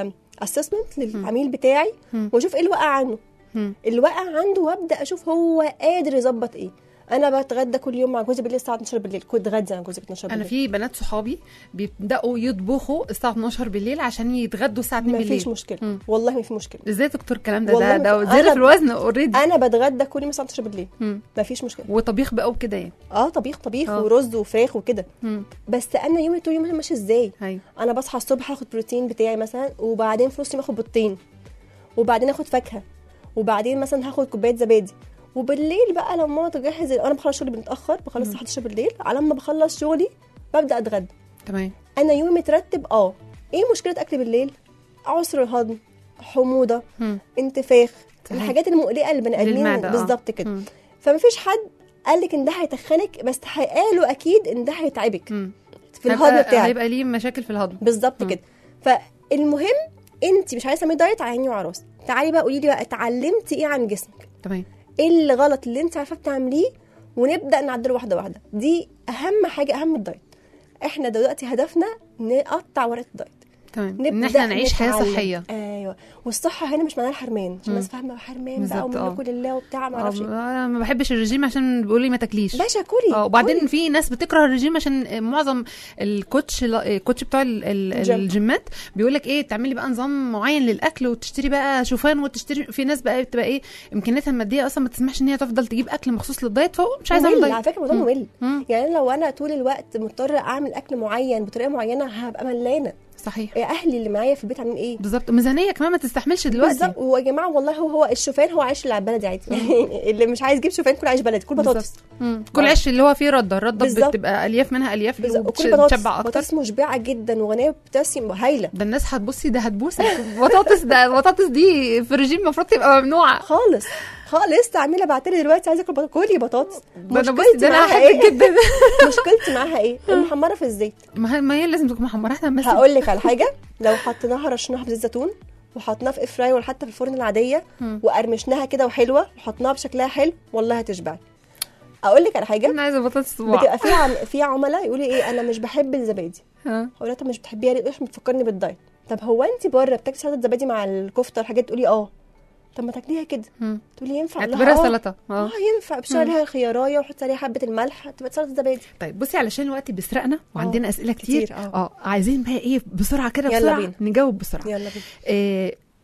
اسسمنت للعميل بتاعي مم. واشوف ايه اللي وقع عنه مم. اللي وقع عنده وابدا اشوف هو قادر يظبط ايه انا بتغدى كل يوم مع جوزي بالليل الساعه 12 بالليل كنت غدى مع جوزي 12 انا بالليل في بنات صحابي بيبداوا يطبخوا الساعه 12 بالليل عشان يتغدوا الساعه 2 ما بالليل فيش مشكله مم. والله ما في مشكله ازاي دكتور الكلام ده والله ده ما ده في- زياده أنا- في الوزن اوريدي انا بتغدى كل يوم الساعه 12 بالليل ما فيش مشكله وطبيخ بقى وكده يعني اه طبيخ طبيخ آه. ورز وفراخ وكده مم. بس انا يومي طول يومي ماشي ازاي ايوه انا بصحى الصبح اخد بروتين بتاعي مثلا وبعدين في نص اليوم اخد بيضتين وبعدين اخد فاكهه وبعدين مثلا هاخد كوبايه زبادي وبالليل بقى لما ماما تجهز انا بخلص شغلي متاخر بخلص الساعه 11 بالليل على ما بخلص شغلي ببدا اتغدى تمام انا يومي مترتب اه ايه مشكله اكل بالليل عسر الهضم حموضه مم. انتفاخ صحيح. الحاجات المقلقه للبني ادمين للمعدة، آه. بالظبط كده مم. فمفيش حد قال لك ان ده هيتخنك بس قالوا اكيد ان ده هيتعبك مم. في هيبقى- الهضم بتاعك هيبقى ليه مشاكل في الهضم بالظبط مم. كده فالمهم انت مش عايزه تعملي دايت عيني وعراس تعالي بقى قولي لي بقى اتعلمتي ايه عن جسمك تمام ايه اللي غلط اللي انت عارفه بتعمليه ونبدا نعدله واحده واحده دي اهم حاجه اهم الدايت احنا دلوقتي هدفنا نقطع ورقه الدايت تمام نبدا ان احنا نعيش حياه نتعلم. صحيه ايوه والصحه هنا مش معناها الحرمان عشان الناس فاهمه حرمان بقى بالظبط، آه. ومن كل الله وبتاع ما اعرفش آه، إيه. انا ما بحبش الرجيم عشان بيقول لي ما تاكليش باشا كلي اه وبعدين كلي. في ناس بتكره الرجيم عشان معظم الكوتش الكوتش بتوع ال- ال- الجيم. الجيمات بيقول لك ايه تعملي بقى نظام معين للاكل وتشتري بقى شوفان وتشتري في ناس بقى بتبقى ايه امكانياتها الماديه اصلا ما تسمحش ان هي تفضل تجيب اكل مخصوص للدايت فهو مش عايزه اعمل ممل على دايت فكره الموضوع مم. ممل مم. يعني لو انا طول الوقت مضطره اعمل اكل معين بطريقه معينه هبقى ملانه صحيح إيه اهلي اللي معايا في البيت عاملين ايه بالظبط ميزانيه كمان ما تستحملش دلوقتي بالظبط ويا جماعه والله هو هو الشوفان هو عيش البلدي عادي يعني اللي مش عايز يجيب شوفان كل عيش بلدي كل بطاطس بالظبط. مم. كل عيش اللي هو فيه رده الرده بالظبط. بتبقى الياف منها الياف بالظبط وكل بطاطس وبتشبع اكتر بطاطس مشبعه جدا وغنيه بوتاسيوم هايله ده الناس هتبصي ده هتبوس بطاطس ده البطاطس دي في الرجيم المفروض تبقى ممنوعه خالص خالص عميله بعت لي دلوقتي عايزه اكل بطاطس كلي بطاطس ده انا بصي ده انا معاها هحبك ايه جدا مشكلتي معاها ايه المحمره في الزيت ما هي- ما هي لازم تكون محمره احنا بس هقول لك على حاجه لو حطيناها رشناها بزيت زيتون وحطيناها في فراي ولا حتى في الفرن العاديه مم. وقرمشناها كده وحلوه وحطيناها بشكلها حلو والله هتشبعي اقول لك على حاجه انا عايزه بطاطس صباع بتبقى في عم... في عملاء يقولوا ايه انا مش بحب الزبادي ها. اقول لها طب مش بتحبيها ليه مش بتفكرني بالدايت طب هو انت بره بتاكلي سلطه زبادي مع الكفته والحاجات تقولي اه طب ما تاكليها كده مم. تقولي ينفع أقول لها اعتبرها آه. سلطه اه اه ينفع بشيل عليها خيارايه وحط عليها حبه الملح تبقى سلطه زبادي طيب بصي علشان الوقت بيسرقنا وعندنا اسئله كتير, كتير، آه. اه عايزين بقى ايه بسرعه كده يلا بسرعه بينا. نجاوب بسرعه يلا بينا آه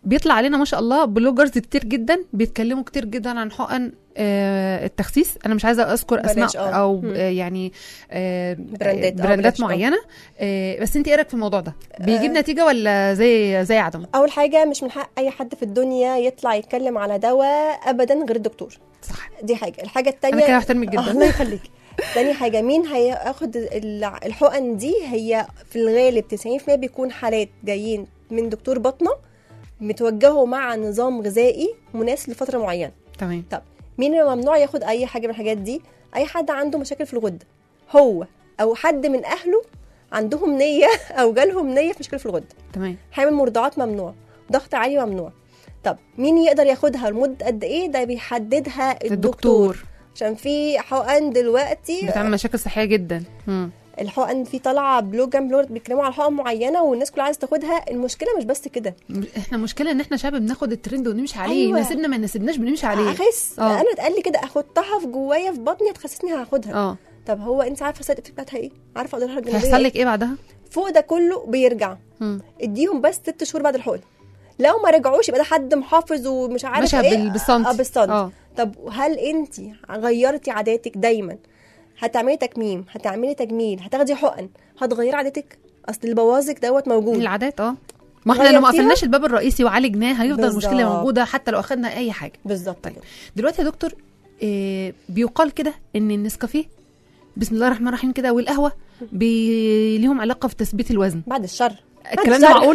بيطلع علينا ما شاء الله بلوجرز كتير جدا بيتكلموا كتير جدا عن حقن آه التخسيس انا مش عايزه اذكر بلاش، اسماء آه. او مم. آه يعني آه براندات، آه، براندات بلاش، آه. معينه آه بس انت ايه رايك في الموضوع ده بيجيب آه. نتيجه ولا زي زي عدم اول حاجه مش من حق اي حد في الدنيا يطلع يتكلم على دواء ابدا غير الدكتور صح دي حاجه الحاجه الثانيه انا كده احترمك جدا الله يخليك تاني حاجه مين هياخد ال- الحقن دي هي في الغالب 90% بيكون حالات جايين من دكتور بطنه متوجهوا مع نظام غذائي مناسب لفتره معينه تمام طب مين اللي ممنوع ياخد اي حاجه من الحاجات دي اي حد عنده مشاكل في الغده هو او حد من اهله عندهم نيه او جالهم نيه في مشكله في الغده تمام حامل مرضعات ممنوع ضغط عالي ممنوع طب مين يقدر ياخدها لمده قد ايه ده بيحددها الدكتور, الدكتور عشان في حقن دلوقتي بتعمل مشاكل صحيه جدا مم. الحقن في طالعه بلوجان بلور بيتكلموا على حقن معينه والناس كلها عايزه تاخدها المشكله مش بس كده احنا مشكله ان احنا شباب بناخد الترند ونمشي عليه أيوة. يناسبنا ما يناسبناش بنمشي عليه اخس آه. انا اتقال لي كده احطها في جوايا في بطني هتخسسني هاخدها اه طب هو انت عارفه السايد افكت بتاعتها ايه عارفه اضرارها الجانبيه هيحصل إيه؟ لك ايه بعدها فوق ده كله بيرجع مم. اديهم بس ست شهور بعد الحقن لو ما رجعوش يبقى ده حد محافظ ومش عارف ماشية ايه بال- بالسنتي. اه بالسنتي آه. طب هل انت غيرتي عاداتك دايما هتعملي تكميم هتعملي تجميل هتاخدي حقن هتغيري عاداتك اصل اللي بوظك دوت موجود العادات اه ما احنا لو ما غيرتيها؟ قفلناش الباب الرئيسي وعالجناه هيفضل المشكله بالظبط. موجوده حتى لو اخدنا اي حاجه بالظبط طيب دلوقتي يا دكتور آه بيقال كده ان النسكافيه بسم الله الرحمن الرحيم كده والقهوه بي... ليهم علاقه في تثبيت الوزن بعد الشر الكلام ده الشر. معقول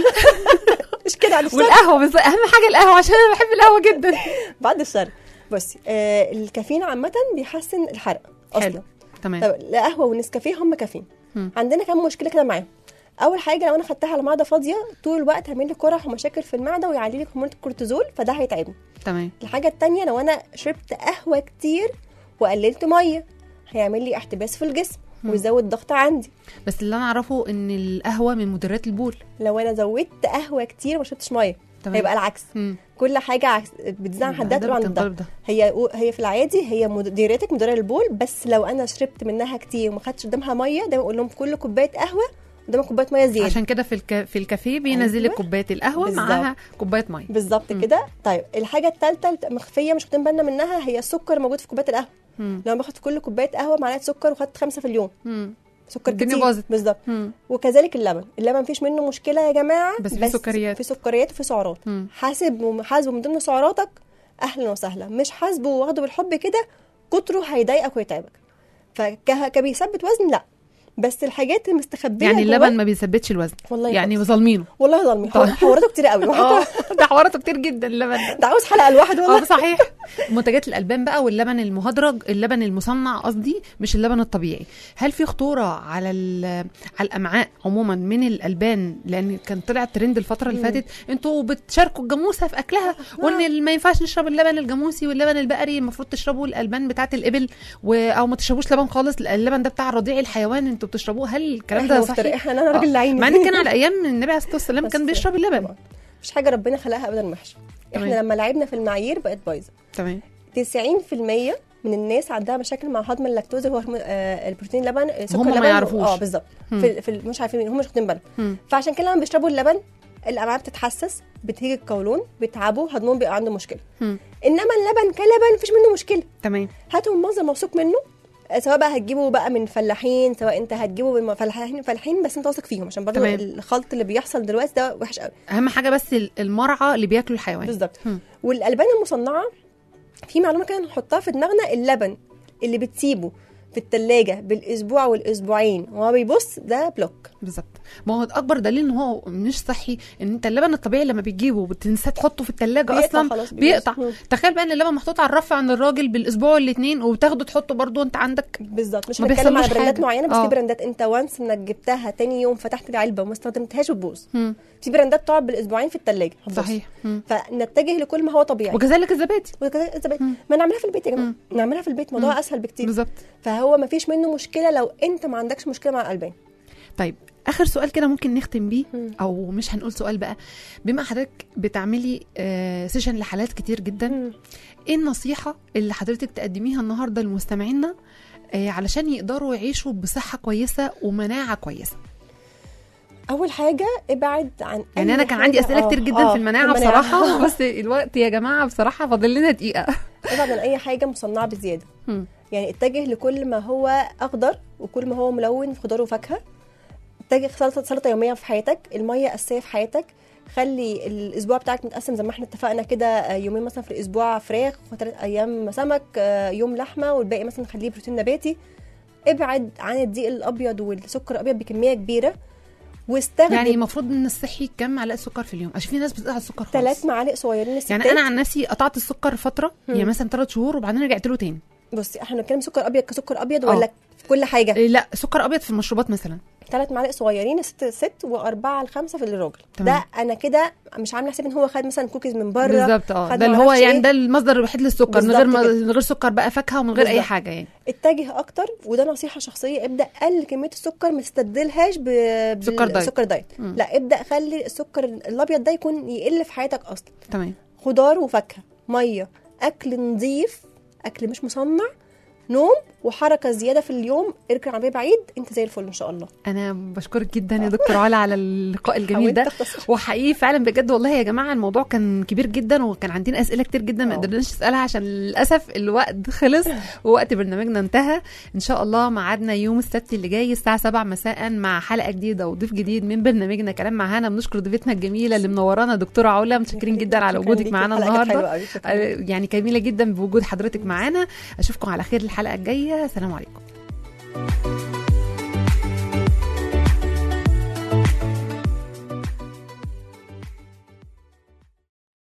مش كده بعد الشر والقهوه بس اهم حاجه القهوه عشان انا بحب القهوه جدا بعد الشر بصي آه الكافيين عامه بيحسن الحرق حلو. اصلا تمام طب القهوه والنسكافيه هم كافيين مم. عندنا كام مشكله كده معاهم اول حاجه لو انا خدتها على معده فاضيه طول الوقت هعمل لي قرح ومشاكل في المعده ويعلي لي هرمون الكورتيزول فده هيتعبني تمام الحاجه التانية لو انا شربت قهوه كتير وقللت ميه هيعمل لي احتباس في الجسم ويزود الضغط عندي بس اللي انا اعرفه ان القهوه من مدرات البول لو انا زودت قهوه كتير وما شربتش ميه تمام. هيبقى العكس مم. كل حاجه عكس بتزيد عن ده- حدها ده تقول عن بتنطلب الضغط ده. هي هي في العادي هي ديريتك مدرة البول بس لو انا شربت منها كتير وما خدتش قدامها ميه دايما اقول لهم كل كوبايه قهوه قدامها كوبايه ميه زياده عشان كده في الك... في الكافيه بينزل لك أيوة. كوبايه القهوه بالظبط. معاها كوبايه ميه بالظبط كده طيب الحاجه الثالثه مخفيه مش واخدين بالنا منها هي السكر موجود في كوبايه القهوه مم. لو أنا باخد في كل كوبايه قهوه معلقه سكر وخدت خمسه في اليوم مم. سكر الدنيا كتير باظت. بالظبط مم. وكذلك اللبن اللبن مفيش منه مشكله يا جماعه بس في سكريات. في سكريات وفي سعرات مم. حاسب حاسبه من ضمن سعراتك اهلا وسهلا مش حاسبه واخده بالحب كده كتره هيضايقك ويتعبك فكبيثبت وزن لا بس الحاجات المستخبيه يعني جواه- اللبن ما بيثبتش الوزن والله يعني خالص. ظالمينه والله ظلمي طيب. حواراته كتير قوي اه ده حواراته كتير جدا اللبن ده ده عاوز حلقه لوحده اه والله صحيح منتجات الالبان بقى واللبن المهدرج اللبن المصنع قصدي مش اللبن الطبيعي هل في خطوره على ال- على الامعاء عموما من الالبان لان كان طلع ترند الفتره اللي مم. فاتت انتوا بتشاركوا الجاموسه في اكلها وان ال- ما ينفعش نشرب اللبن الجاموسي واللبن البقري المفروض تشربوا الالبان بتاعه الابل و... او ما تشربوش لبن خالص اللبن ده بتاع رضيع الحيوان انتوا بتشربوه هل الكلام احنا ده مفترق- صحيح احنا انا راجل آه. لعين مع ان كان على ايام النبي عليه الصلاه والسلام بس- كان بيشرب اللبن مفيش حاجه ربنا خلقها ابدا وحشه تمام. احنا لما لعبنا في المعايير بقت بايظه تمام 90% من الناس عندها مشاكل مع هضم اللاكتوز اللي هو هرمون- آه البروتين لبن آه، سكر هم ما لبن يعرفوش. اه بالظبط مم. في, في مش عارفين هم مش واخدين بالهم مم. فعشان كده لما بيشربوا اللبن الامعاء بتتحسس بتهيج القولون بيتعبوا هضمهم بيبقى عنده مشكله مم. انما اللبن كلبن مفيش منه مشكله تمام هاتوا من مصدر موثوق منه آه، سواء بقى هتجيبه بقى من فلاحين سواء انت هتجيبه من فلاحين فلاحين بس انت واثق فيهم عشان برضه تمام. الخلط اللي بيحصل دلوقتي ده وحش قوي اهم حاجه بس ال- المرعى اللي بياكلوا الحيوان بالظبط مم. والالبان المصنعه في معلومه كده نحطها في دماغنا اللبن اللي بتسيبه في التلاجة بالاسبوع والاسبوعين وهو بيبص ده بلوك بالظبط ما هو اكبر دليل ان هو مش صحي ان انت اللبن الطبيعي لما بتجيبه وبتنساه تحطه في الثلاجه بيقطع اصلا خلاص، بيبوظ. بيقطع مم. تخيل بقى ان اللبن محطوط على الرف عند الراجل بالاسبوع والاثنين وبتاخده تحطه برضو انت عندك بالظبط مش ما بنتكلم على بيحصلوش براندات حاجة. معينه بس آه. في براندات انت وانس انك جبتها تاني يوم فتحت العلبه وما استخدمتهاش بتبوظ مم. في براندات تقعد بالاسبوعين في الثلاجه صحيح مم. فنتجه لكل ما هو طبيعي وكذلك الزبادي وكذلك الزبادي ما نعملها في البيت يا جماعه نعملها في البيت موضوع اسهل بكتير بالظبط فهو ما فيش منه مشكله لو انت ما عندكش مشكله مع الالبان طيب اخر سؤال كده ممكن نختم بيه مم. او مش هنقول سؤال بقى بما حضرتك بتعملي آه سيشن لحالات كتير جدا مم. ايه النصيحه اللي حضرتك تقدميها النهارده لمستمعينا آه علشان يقدروا يعيشوا بصحه كويسه ومناعه كويسه اول حاجه ابعد عن يعني أي انا كان عندي حاجة- اسئله آه، كتير جدا آه، في المناعه بصراحه بس الوقت يا جماعه بصراحه فاضل لنا دقيقه ابعد عن اي حاجه مصنعه بزياده مم. يعني اتجه لكل ما هو اخضر وكل ما هو ملون في خضار وفاكهه اتجه سلطه سلطه يوميه في حياتك الميه اساسيه في حياتك خلي الاسبوع بتاعك متقسم زي ما احنا اتفقنا كده آه، يومين مثلا في الاسبوع فراخ وثلاث ايام سمك آه، يوم لحمه والباقي مثلا خليه بروتين نباتي ابعد عن الدقيق الابيض والسكر الابيض بكميه كبيره واستخدم يعني المفروض ان الصحي كم معلقه سكر في اليوم عشان في ناس بتقطع السكر خالص ثلاث معالق صغيرين يعني للستات. انا عن نفسي قطعت السكر فتره مم. يعني مثلا ثلاث شهور وبعدين رجعت له تاني بصي احنا بنتكلم سكر ابيض كسكر ابيض آه. ولا في كل حاجه إيه، لا سكر ابيض في المشروبات مثلا ثلاث معالق صغيرين ست ست واربعه لخمسه في الراجل تمام. ده انا كده مش عامله حساب ان هو خد مثلا كوكيز من بره بالظبط اه خد ده اللي هو معرفش يعني إيه. ده المصدر الوحيد للسكر من غير بالظبط ما كده. من غير سكر بقى فاكهه ومن غير اي بالظبط. حاجه يعني اتجه اكتر وده نصيحه شخصيه ابدا قلل كميه السكر ما تستبدلهاش ب... سكر دايت. سكر دايت مم. لا ابدا خلي السكر الابيض ده يكون يقل في حياتك اصلا تمام خضار وفاكهه ميه اكل نظيف اكل مش مصنع نوم وحركه زياده في اليوم اركن عربيه بعيد انت زي الفل ان شاء الله انا بشكرك جدا يا دكتور علا على اللقاء الجميل ده حاولت أختصر. وحقيقي فعلا بجد والله يا جماعه الموضوع كان كبير جدا وكان عندنا اسئله كتير جدا ما آه. قدرناش نسالها عشان للاسف الوقت خلص ووقت برنامجنا انتهى ان شاء الله ميعادنا يوم السبت اللي جاي الساعه 7 مساء مع حلقه جديده وضيف جديد من برنامجنا كلام مع هنا بنشكر ضيفتنا الجميله اللي منورانا دكتوره علا متشكرين جدا على شكراً وجودك ليكي. معانا الحلقة كانت النهارده حلوة أوي. شكراً. آه، يعني جميله جدا بوجود حضرتك معانا اشوفكم على خير الحلقه الجايه سلام عليكم